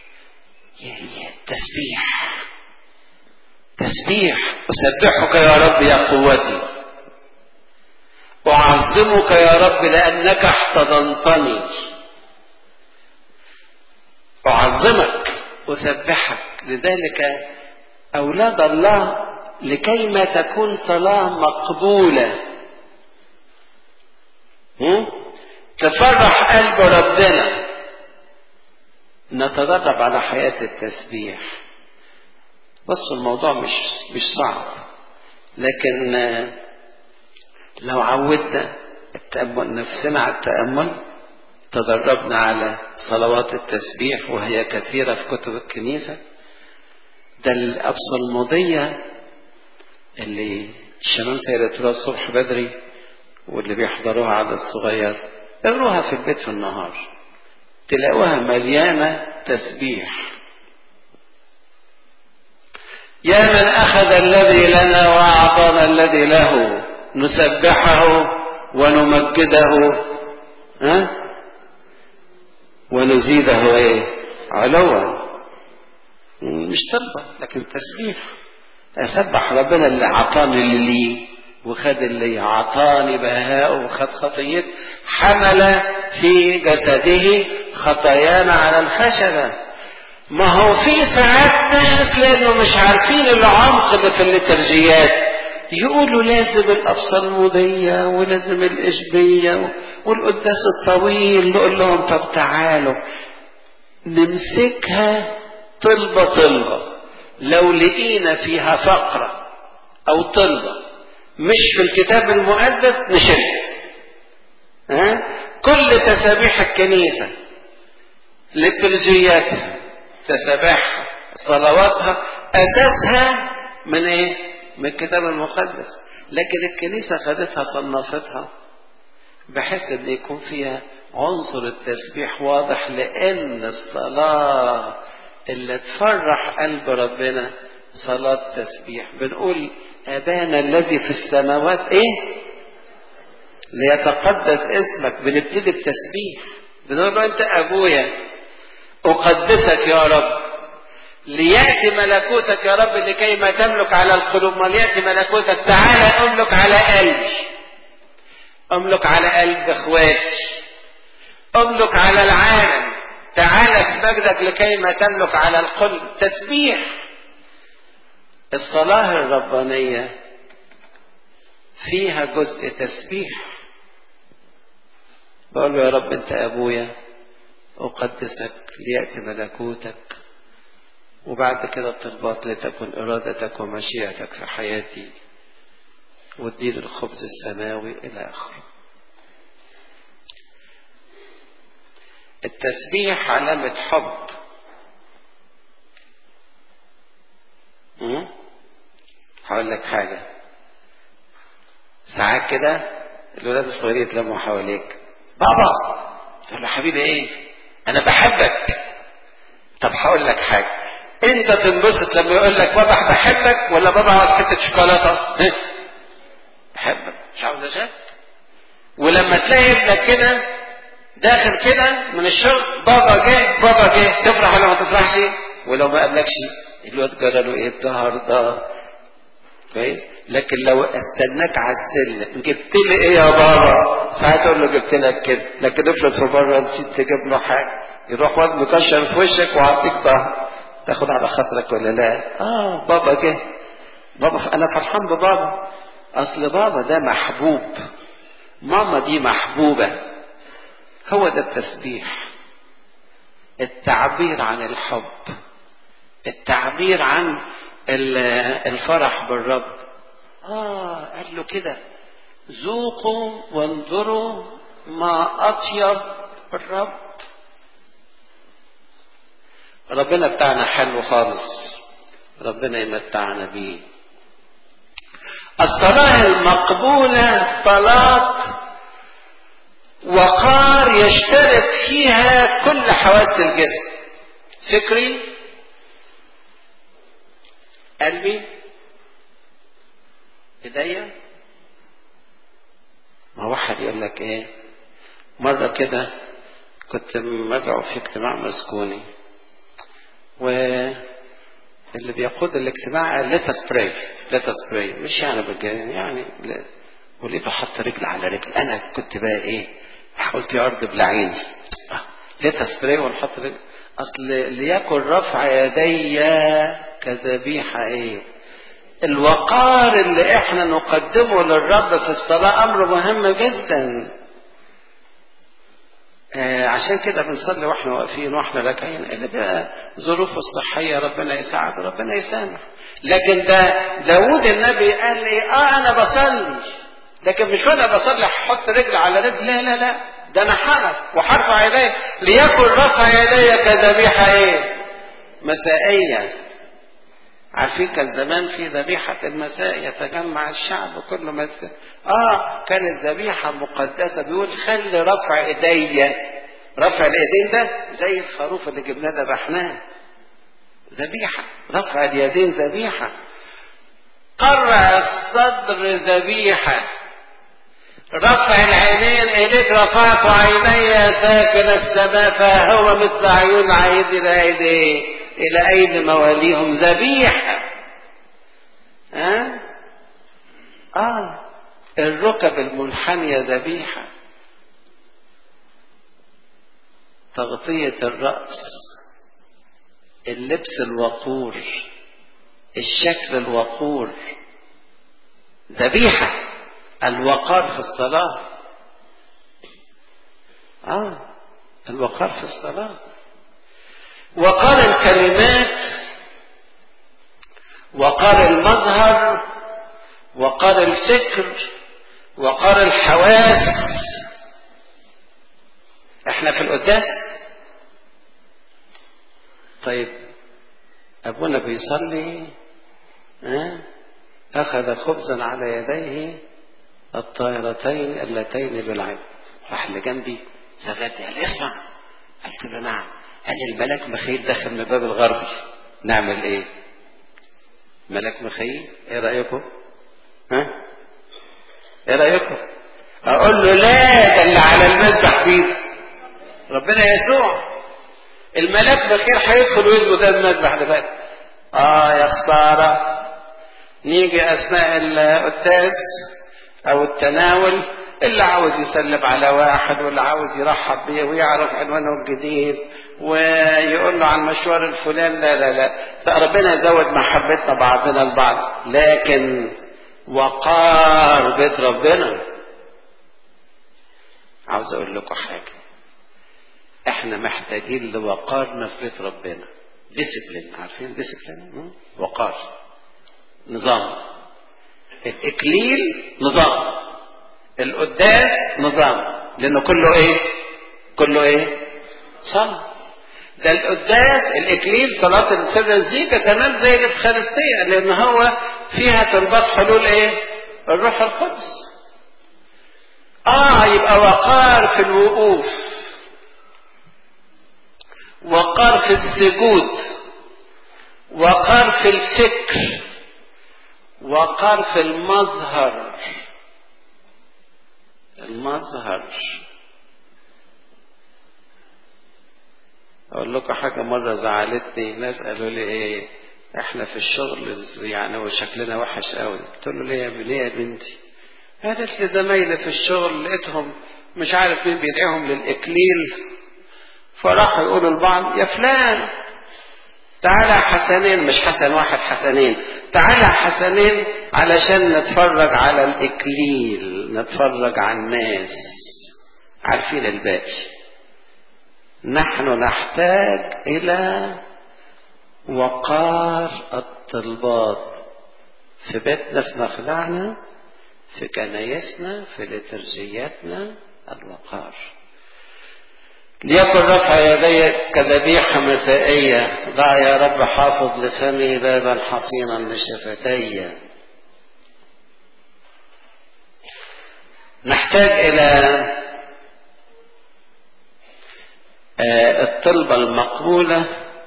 تسبيح تسبيح أسبحك يا رب يا قوتي أعظمك يا رب لأنك احتضنتني أعظمك أسبحك لذلك أولاد الله لكيما تكون صلاة مقبولة تفرح قلب ربنا نتدرب على حياة التسبيح بصوا الموضوع مش مش صعب لكن لو عودنا التأمل نفسنا على التأمل تدربنا على صلوات التسبيح وهي كثيرة في كتب الكنيسة ده الأبصلمودية اللي الشمام سيرتوها الصبح بدري واللي بيحضروها عدد صغير اقروها في البيت في النهار تلاقوها مليانة تسبيح يا من أخذ الذي لنا وأعطانا الذي له نسبحه ونمجده ها ونزيده ايه علوا مش طلبة لكن تسبيح أسبح ربنا اللي أعطاني اللي لي وخد اللي أعطاني بهاء وخد خطيت حمل في جسده خطايانا على الخشبة ما هو في ساعات ناس لأنه مش عارفين العمق اللي في الليترجيات يقولوا لازم الأبصلمودية ولازم الإشبية والقداس الطويل نقول لهم طب تعالوا نمسكها طلبة طلبة لو لقينا فيها فقرة أو طلبة مش في الكتاب المقدس نشيلها ها كل تسابيح الكنيسة لترجياتها تسابيحها صلواتها أساسها من إيه؟ من الكتاب المقدس لكن الكنيسة خدتها صنفتها بحيث ان يكون فيها عنصر التسبيح واضح لان الصلاة اللي تفرح قلب ربنا صلاة تسبيح بنقول ابانا الذي في السماوات ايه ليتقدس اسمك بنبتدي بتسبيح بنقول له انت ابويا اقدسك يا رب ليأتي ملكوتك يا رب لكي ما تملك على القلوب ما ليأتي ملكوتك تعالى املك على قلبي املك على قلب اخواتي املك على العالم تعالى في مجدك لكي ما تملك على القلب تسبيح الصلاة الربانية فيها جزء تسبيح بقول له يا رب انت ابويا اقدسك ليأتي ملكوتك وبعد كده الطلبات لتكن إرادتك ومشيئتك في حياتي والدين الخبز السماوي إلى آخره التسبيح علامة حب هقول لك حاجة ساعات كده الولاد الصغيرين يتلموا حواليك بابا تقول له حبيبي ايه انا بحبك طب هقول لك حاجه انت تنبسط لما يقول لك بابا بحبك ولا بابا عاوز حته شوكولاته بحبك مش عاوز اشك ولما تلاقي ابنك كده داخل كده من الشغل بابا جه بابا جه تفرح ولا ما تفرحش ولو ما قالكش الواد جرى له ايه النهارده كويس لكن لو استناك على السلم جبت لي ايه يا بابا ساعات اقول له جبت لك كده لكن افرض في بره نسيت تجيب له حاجه يروح واد مكشر في وشك وعطيك ظهر تاخد على خاطرك ولا لا اه بابا جه بابا انا فرحان ببابا اصل بابا ده محبوب ماما دي محبوبه هو ده التسبيح التعبير عن الحب التعبير عن الفرح بالرب اه قال له كده ذوقوا وانظروا ما اطيب الرب ربنا بتاعنا حلو خالص ربنا يمتعنا بيه الصلاة المقبولة صلاة وقار يشترك فيها كل حواس الجسم فكري قلبي ايديا ما واحد يقول لك ايه مرة كده كنت مدعو في اجتماع مسكوني واللي بيقود الاجتماع قال ليت سبراي ليت سبراي مش يعني بجانب يعني ولقيته حط رجل على رجل انا كنت بقى ايه قلت يا ارض بلعيني ليت سبراي ونحط رجل اصل ليكن رفع يدي كذبيحه ايه الوقار اللي احنا نقدمه للرب في الصلاه امر مهم جدا آه عشان كده بنصلي واحنا واقفين واحنا راكعين اللي بقى ظروفه الصحيه ربنا يساعد ربنا يسامح لكن ده داود النبي قال لي اه انا بصلي لكن مش وانا بصلي احط رجل على رجل لا لا لا ده انا حرف وحرفع يدي ليكن رفع يدي كذبيحه ايه مسائيه عارفين كان زمان في ذبيحة المساء يتجمع الشعب كل ما اه كانت ذبيحة مقدسة بيقول خلي رفع ايدي رفع الايدين ده زي الخروف اللي جبناه ذبحناه ذبيحة رفع اليدين ذبيحة قرع الصدر ذبيحة رفع العينين إليك رفعت عيني ساكن السماء فهو مثل عيون عيد الأيدي إلى أيدي مواليهم ذبيحة ها؟ آه الركب المنحنية ذبيحة تغطية الرأس اللبس الوقور الشكل الوقور ذبيحة الوقار في الصلاة آه الوقار في الصلاة وقار الكلمات وقار المظهر وقار الفكر وقار الحواس احنا في القداس طيب ابونا بيصلي ها اخذ خبزا على يديه الطائرتين اللتين بالعين راح اللي جنبي زغت قال اسمع قلت له نعم قال الملاك مخيل داخل من الباب الغربي نعمل ايه ملاك مخيل ايه رايكم ها ايه رايكم اقول له لا ده اللي على المذبح فيه ربنا يسوع الملاك بخير هيدخل ويسجد قدام المذبح ده اه يا خساره نيجي اثناء القداس او التناول اللي عاوز يسلم على واحد واللي عاوز يرحب بيه ويعرف عنوانه الجديد ويقول له عن المشوار الفلان لا لا لا فربنا يزود محبتنا بعضنا البعض لكن وقار بيت ربنا عاوز اقول لكم حاجه احنا محتاجين لوقارنا في بيت ربنا ديسيبلين عارفين ديسيبلين وقار نظام الاكليل نظام القداس نظام لانه كله ايه كله ايه صلاه ده القداس الاكليل صلاه السر الزيكه تمام زي الافخارستيه لان هو فيها تنبط حلول ايه الروح القدس اه يبقى وقار في الوقوف وقار في السجود وقار في الفكر وقار في المظهر المظهر اقول لكم حاجة مرة زعلتني ناس قالوا لي ايه احنا في الشغل يعني وشكلنا وحش قوي قلت له ليه يا ليه يا بنتي قالت لي زمايلي في الشغل لقيتهم مش عارف مين بيدعيهم للاكليل فراحوا يقولوا لبعض يا فلان تعالى حسنين مش حسن واحد حسنين تعالى حسنين علشان نتفرج على الإكليل نتفرج على الناس عارفين الباقي نحن نحتاج إلى وقار الطلبات في بيتنا في مخدعنا في كنايسنا في لترجياتنا الوقار ليكن رفع يدي كذبيحة مسائية ضع يا رب حافظ لفمي بابا حصينا لشفتي نحتاج إلى الطلبة المقبولة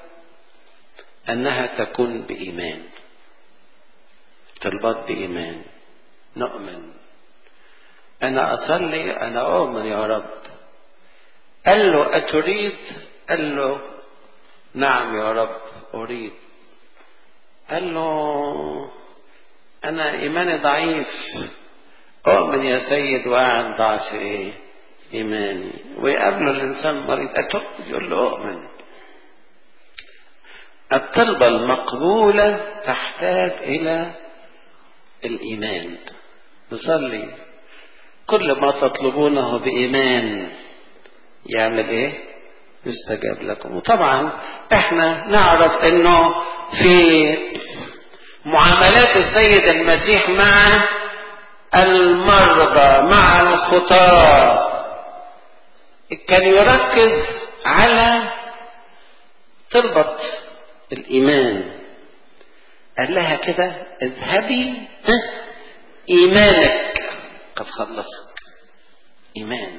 أنها تكون بإيمان طلبات بإيمان نؤمن أنا أصلي أنا أؤمن يا رب قال له أتريد قال له نعم يا رب أريد قال له أنا إيماني ضعيف أؤمن يا سيد وأعد ضعف إيه إيماني ويقابله الإنسان مريض أتؤمن يقول له أؤمن الطلبة المقبولة تحتاج إلى الإيمان نصلي كل ما تطلبونه بإيمان يعمل ايه يستجاب لكم وطبعا احنا نعرف انه في معاملات السيد المسيح مع المرضى مع الخطاة كان يركز على طلبة الإيمان قال لها كده اذهبي إيمانك قد خلصك إيمان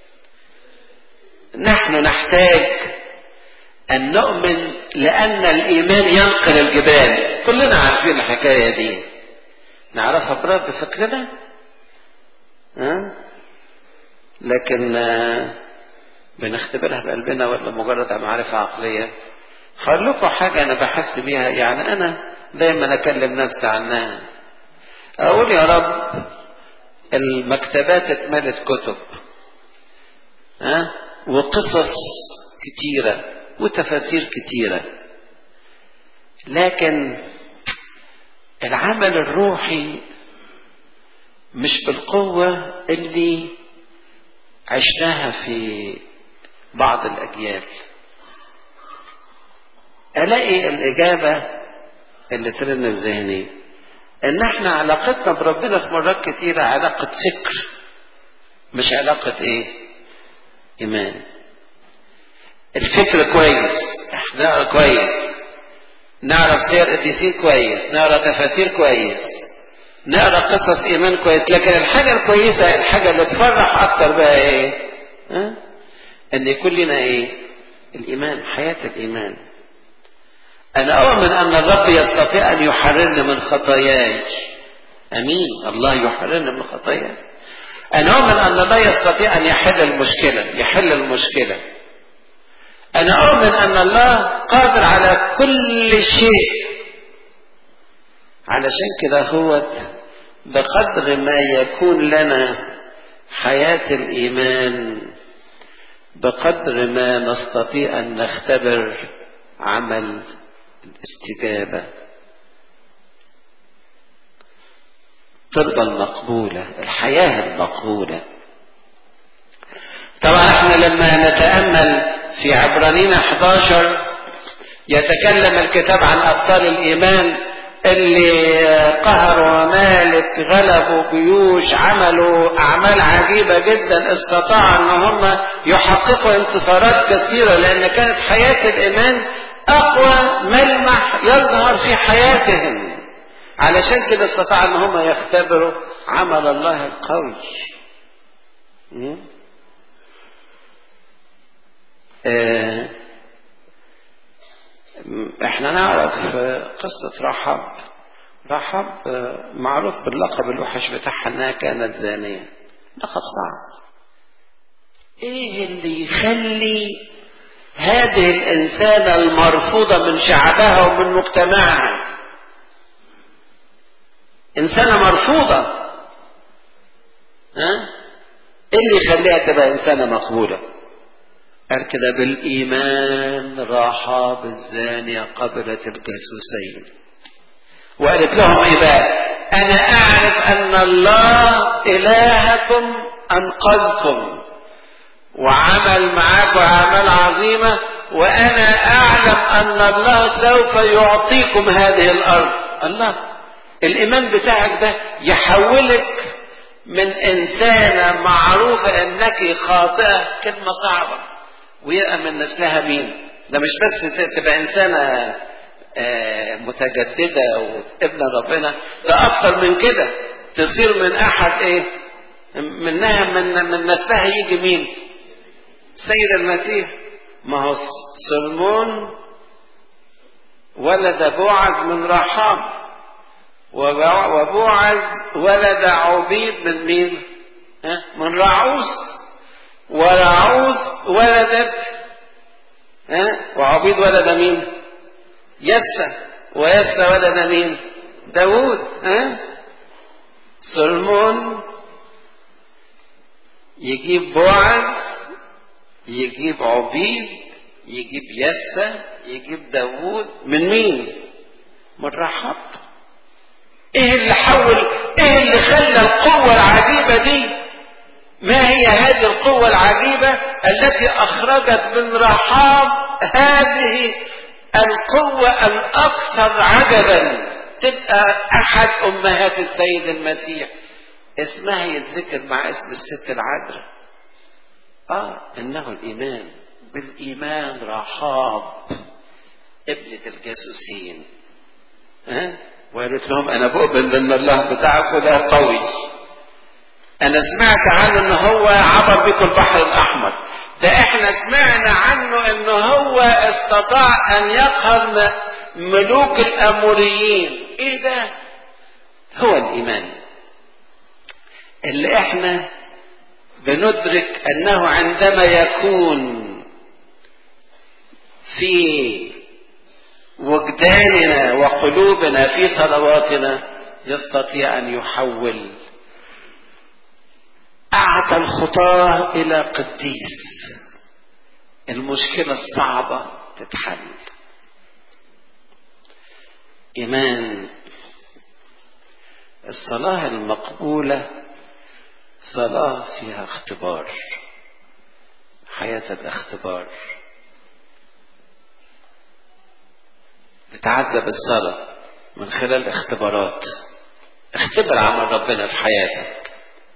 نحن نحتاج أن نؤمن لأن الإيمان ينقل الجبال كلنا عارفين الحكاية دي نعرفها برب بفكرنا ها؟ لكن بنختبرها بقلبنا ولا مجرد معرفة عقلية هقول لكم حاجة أنا بحس بيها يعني أنا دايما أكلم نفسي عنها أقول يا رب المكتبات اتملت كتب ها وقصص كتيرة وتفاسير كتيرة لكن العمل الروحي مش بالقوة اللي عشناها في بعض الأجيال ألاقي الإجابة اللي ترن في ذهني إن إحنا علاقتنا بربنا في مرات كتيرة علاقة فكر مش علاقة إيه؟ إيمان الفكر كويس احنا نقرا كويس نعرف سير قديسين كويس نقرا تفاسير كويس نقرا قصص ايمان كويس لكن الحاجه الكويسه الحاجه اللي تفرح اكتر بقى ايه ها؟ ان يكون لنا ايه الايمان حياه الايمان انا اؤمن ان الرب يستطيع ان يحررني من خطاياي امين الله يحررني من خطاياي انا اؤمن ان الله يستطيع ان يحل المشكله يحل المشكله أنا أؤمن أن الله قادر على كل شيء علشان كده هو بقدر ما يكون لنا حياة الإيمان بقدر ما نستطيع أن نختبر عمل الاستجابة الطلبة المقبولة الحياة المقبولة طبعا احنا لما نتأمل في عبرانين 11 يتكلم الكتاب عن أبطال الإيمان اللي قهروا ممالك غلبوا جيوش عملوا أعمال عجيبة جدا استطاعوا أن هم يحققوا انتصارات كثيرة لأن كانت حياة الإيمان أقوى ملمح يظهر في حياتهم علشان كده استطاع أن هم يختبروا عمل الله القوي اه احنا نعرف قصة رحب رحب معروف باللقب الوحش بتاعها انها كانت زانية لقب صعب ايه اللي يخلي هذه الإنسانة المرفوضة من شعبها ومن مجتمعها إنسانة مرفوضة ها؟ إيه اللي يخليها تبقى إنسانة مقبولة؟ قال كده بالإيمان راحة الزانية قبلت الجاسوسين وقالت لهم إيه بقى؟ أنا أعرف أن الله إلهكم أنقذكم وعمل معاكم أعمال عظيمة وأنا أعلم أن الله سوف يعطيكم هذه الأرض الله الإيمان بتاعك ده يحولك من إنسانة معروفة أنك خاطئة كلمة صعبة ويبقى من نسلها مين ده مش بس تبقى إنسانة متجددة وابن ربنا ده أكتر من كده تصير من أحد إيه منها من من نسلها يجي مين سيد المسيح ما هو سلمون ولد بوعز من رحاب وبوعز ولد عبيد من مين ها؟ من رعوس ورعوس ولدت ها؟ وعبيد ولد مين يسى ويسى ولد مين داود ها سلمون يجيب بوعز يجيب عبيد يجيب يسى يجيب داود من مين من رحب ايه اللي حول ايه اللي خلى القوة العجيبة دي ما هي هذه القوة العجيبة التي اخرجت من رحاب هذه القوة الاكثر عجبا تبقى احد امهات السيد المسيح اسمها يتذكر مع اسم الست العذراء اه انه الايمان بالايمان رحاب ابنة الجاسوسين ها أه؟ وقالت لهم انا بؤمن ان الله بتاعكم ده قوي انا سمعت عنه ان هو عبر بكم البحر الاحمر ده احنا سمعنا عنه ان هو استطاع ان يقهر ملوك الاموريين ايه ده هو الايمان اللي احنا بندرك انه عندما يكون في وجداننا وقلوبنا في صلواتنا يستطيع ان يحول اعتى الخطاه الى قديس المشكله الصعبه تتحل ايمان الصلاه المقبوله صلاه فيها اختبار حياه الاختبار تتعذب الصلاة من خلال اختبارات اختبر عمل ربنا في حياتك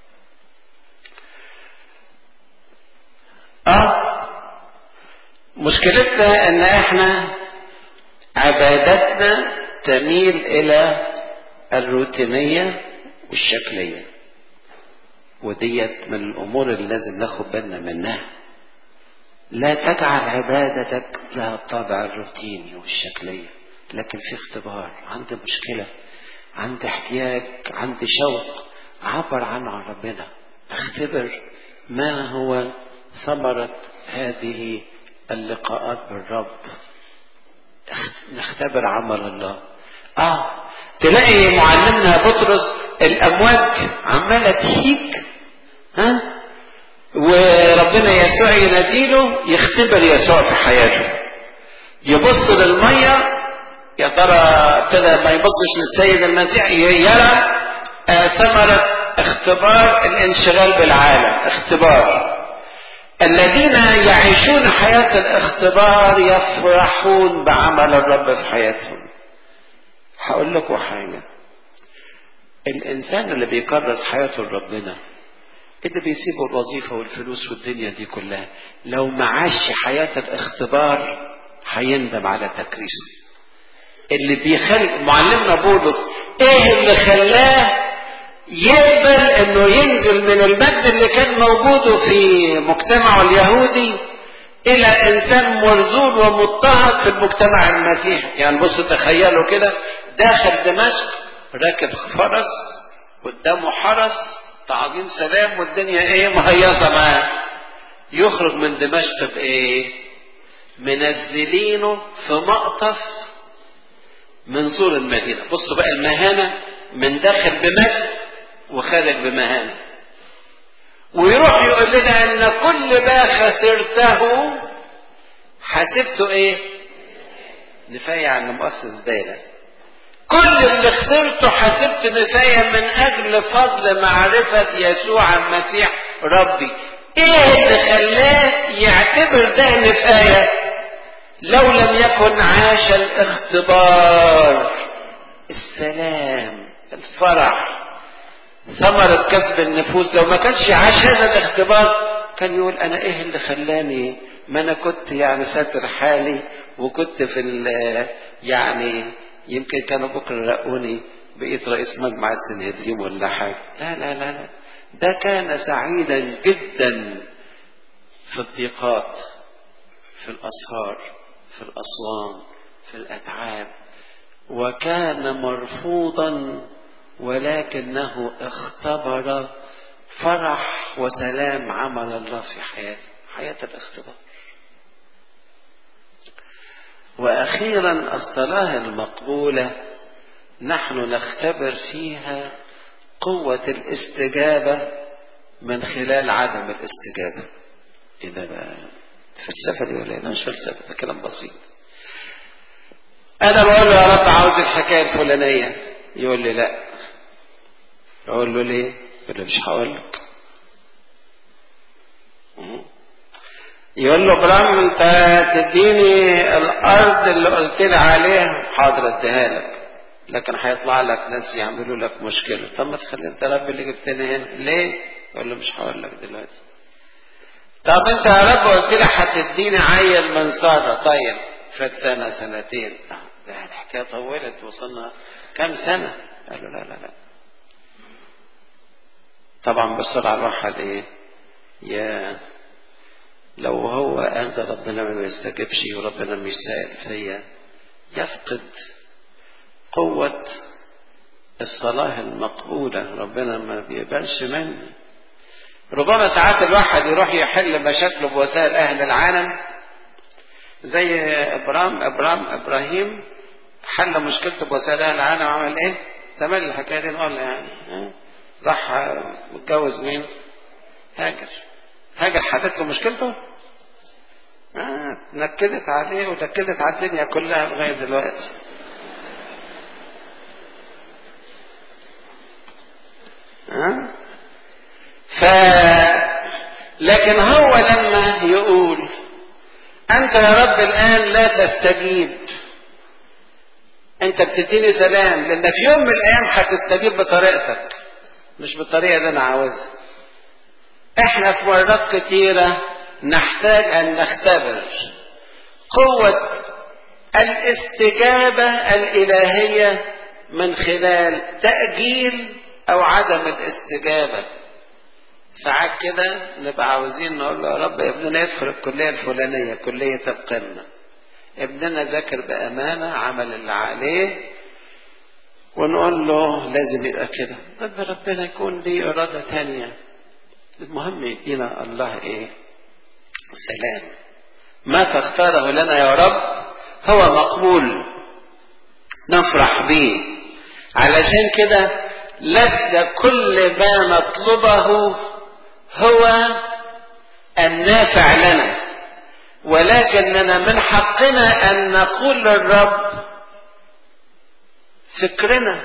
اه مشكلتنا ان احنا عبادتنا تميل الى الروتينية والشكلية وديت من الامور اللي لازم ناخد بالنا منها لا تجعل عبادتك لها الطابع الروتيني والشكليه لكن في اختبار عندي مشكلة عندي احتياج عندي شوق عبر عنه عن ربنا اختبر ما هو ثمرة هذه اللقاءات بالرب نختبر عمل الله اه تلاقي معلمنا بطرس الامواج عمالة تهيج ها وربنا يسوع يناديله يختبر يسوع في حياته يبص للميه يا ترى ابتدى ما يبصش للسيد المسيح يرى ثمرة اختبار الانشغال بالعالم اختبار الذين يعيشون حياة الاختبار يفرحون بعمل الرب في حياتهم هقول لكم حاجة الإنسان اللي بيكرس حياته لربنا اللي بيسيبوا الوظيفة والفلوس والدنيا دي كلها لو ما عاش حياة الاختبار هيندم على تكريسه اللي بيخلي معلمنا بولس ايه اللي خلاه يقبل انه ينزل من المجد اللي كان موجود في مجتمعه اليهودي الى انسان مرذول ومضطهد في المجتمع المسيحي يعني بصوا تخيلوا كده داخل دمشق راكب فرس قدامه حرس تعظيم سلام والدنيا ايه مهيصه معاه يخرج من دمشق بايه منزلينه في مقطف من سور المدينة بصوا بقى المهانة من داخل بمجد وخارج بمهانة ويروح يقول لنا ان كل ما خسرته حسبته ايه نفاية عن مؤسس دايرة كل اللي خسرته حسبت نفاية من اجل فضل معرفة يسوع المسيح ربي ايه اللي خلاه يعتبر ده نفاية لو لم يكن عاش الاختبار السلام الفرح ثمرة كسب النفوس لو ما كانش عاش هذا الاختبار كان يقول انا ايه اللي خلاني ما انا كنت يعني ساتر حالي وكنت في يعني يمكن كانوا بكره رقوني بقيت رئيس مجمع السنهدريم ولا حاجه لا لا لا لا ده كان سعيدا جدا في الضيقات في الاسهار في الاسوان في الاتعاب وكان مرفوضا ولكنه اختبر فرح وسلام عمل الله في حياته حياة الاختبار وأخيرا الصلاة المقبولة نحن نختبر فيها قوة الاستجابة من خلال عدم الاستجابة إيه ده بقى فلسفة دي ولا لا مش فلسفة ده كلام بسيط أنا بقول له يا رب عاوز الحكاية الفلانية يقول لي لا أقول له ليه؟ يقول له مش هقول لك يقول له ابراهيم انت تديني الارض اللي قلت لي عليها حاضر اديها لك لكن هيطلع لك ناس يعملوا لك مشكله طب ما تخلي انت رب اللي جبتني هنا ليه؟ يقول له مش هقول لك دلوقتي طب انت يا رب قلت لي هتديني عيل من ساره طيب فات سنه سنتين ده الحكايه طولت وصلنا كام سنه؟ قال له لا لا لا طبعا بسرعه الواحد ايه؟ يا لو هو قال ده ربنا ما بيستجبش وربنا مش سائل فيا يفقد قوة الصلاة المقبولة ربنا ما بيقبلش مني ربما ساعات الواحد يروح يحل مشاكله بوسائل أهل العالم زي إبرام إبرام إبراهيم حل مشكلته بوسائل أهل العالم عمل إيه؟ تمام الحكاية دي نقول يعني راح متجوز مين؟ هاجر هاجر حلت له مشكلته؟ آه نكدت عليه ونكدت على الدنيا كلها لغايه دلوقتي. آه؟ ف لكن هو لما يقول أنت يا رب الآن لا تستجيب أنت بتديني سلام لأن في يوم من الأيام هتستجيب بطريقتك مش بالطريقة اللي أنا عاوزها. احنا في مرات كتيرة نحتاج ان نختبر قوة الاستجابة الالهية من خلال تأجيل او عدم الاستجابة ساعات كده نبقى عاوزين نقول له يا رب ابننا يدخل الكلية الفلانية كلية القمة ابننا ذاكر بأمانة عمل اللي عليه ونقول له لازم يبقى كده طب ربنا يكون ليه إرادة تانية المهم يدينا الله ايه سلام ما تختاره لنا يا رب هو مقبول نفرح به علشان كده لسنا كل ما نطلبه هو النافع لنا ولكننا من حقنا ان نقول للرب فكرنا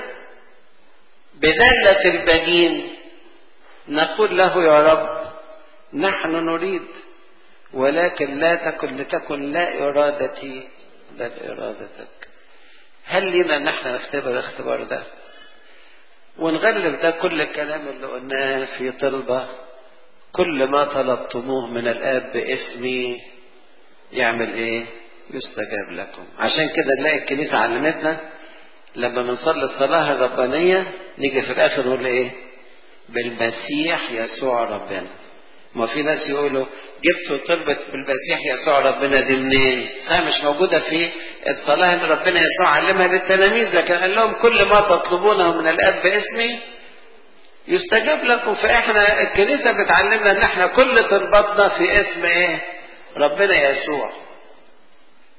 بدلة البدين نقول له يا رب نحن نريد ولكن لا تكن لتكن لا إرادتي بل إرادتك هل لنا نحن نختبر الاختبار ده ونغلب ده كل الكلام اللي قلناه في طلبة كل ما طلبتموه من الآب باسمي يعمل ايه يستجاب لكم عشان كده نلاقي الكنيسة علمتنا لما بنصلي الصلاة الربانية نيجي في الآخر نقول ايه بالمسيح يسوع ربنا ما في ناس يقولوا جبتوا طلبة بالمسيح يسوع ربنا دي منين؟ صحيح مش موجودة في الصلاة اللي ربنا يسوع علمها للتلاميذ لكن قال لهم كل ما تطلبونه من الآب باسمي يستجاب لكم فإحنا الكنيسة بتعلمنا إن إحنا كل طلباتنا في اسم إيه؟ ربنا يسوع.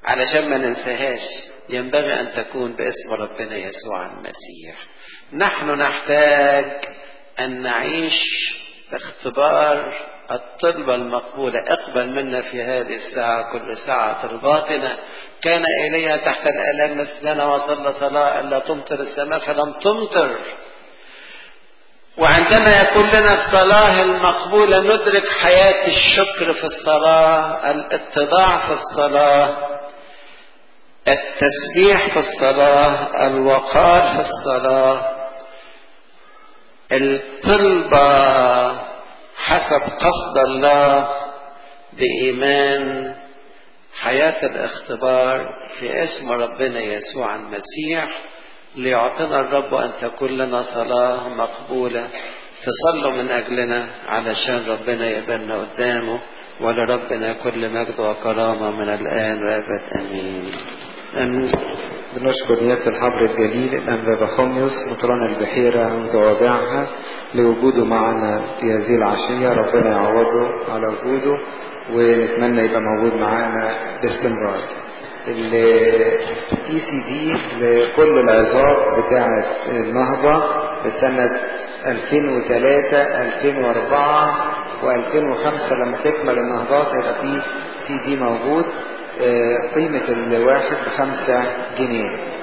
علشان ما ننساهاش ينبغي أن تكون باسم ربنا يسوع المسيح نحن نحتاج أن نعيش باختبار الطلبة المقبولة اقبل منا في هذه الساعة كل ساعة طلباتنا كان إليها تحت الآلام مثلنا وصلى صلاة ألا تمطر السماء فلم تمطر وعندما يكون لنا الصلاة المقبولة ندرك حياة الشكر في الصلاة الاتضاع في الصلاة التسبيح في الصلاة الوقار في الصلاة الطلبة حسب قصد الله بإيمان حياة الاختبار في اسم ربنا يسوع المسيح ليعطينا الرب أن تكون لنا صلاة مقبولة تصلوا من أجلنا علشان ربنا يقبلنا قدامه ولربنا كل مجد وكرامة من الآن وأبد آمين آمين بنشكر نيابة الحبر الجليل الأنبا بخوميوس مطران البحيرة ومتواضعها لوجوده معنا في هذه العشية ربنا يعوضه على وجوده ونتمنى يبقى موجود معانا باستمرار الاي سي دي لكل العظات بتاعة النهضة لسنة 2003 2004 و2005 لما تكمل النهضات هيبقى في سي دي موجود قيمة الواحد بخمسة جنيه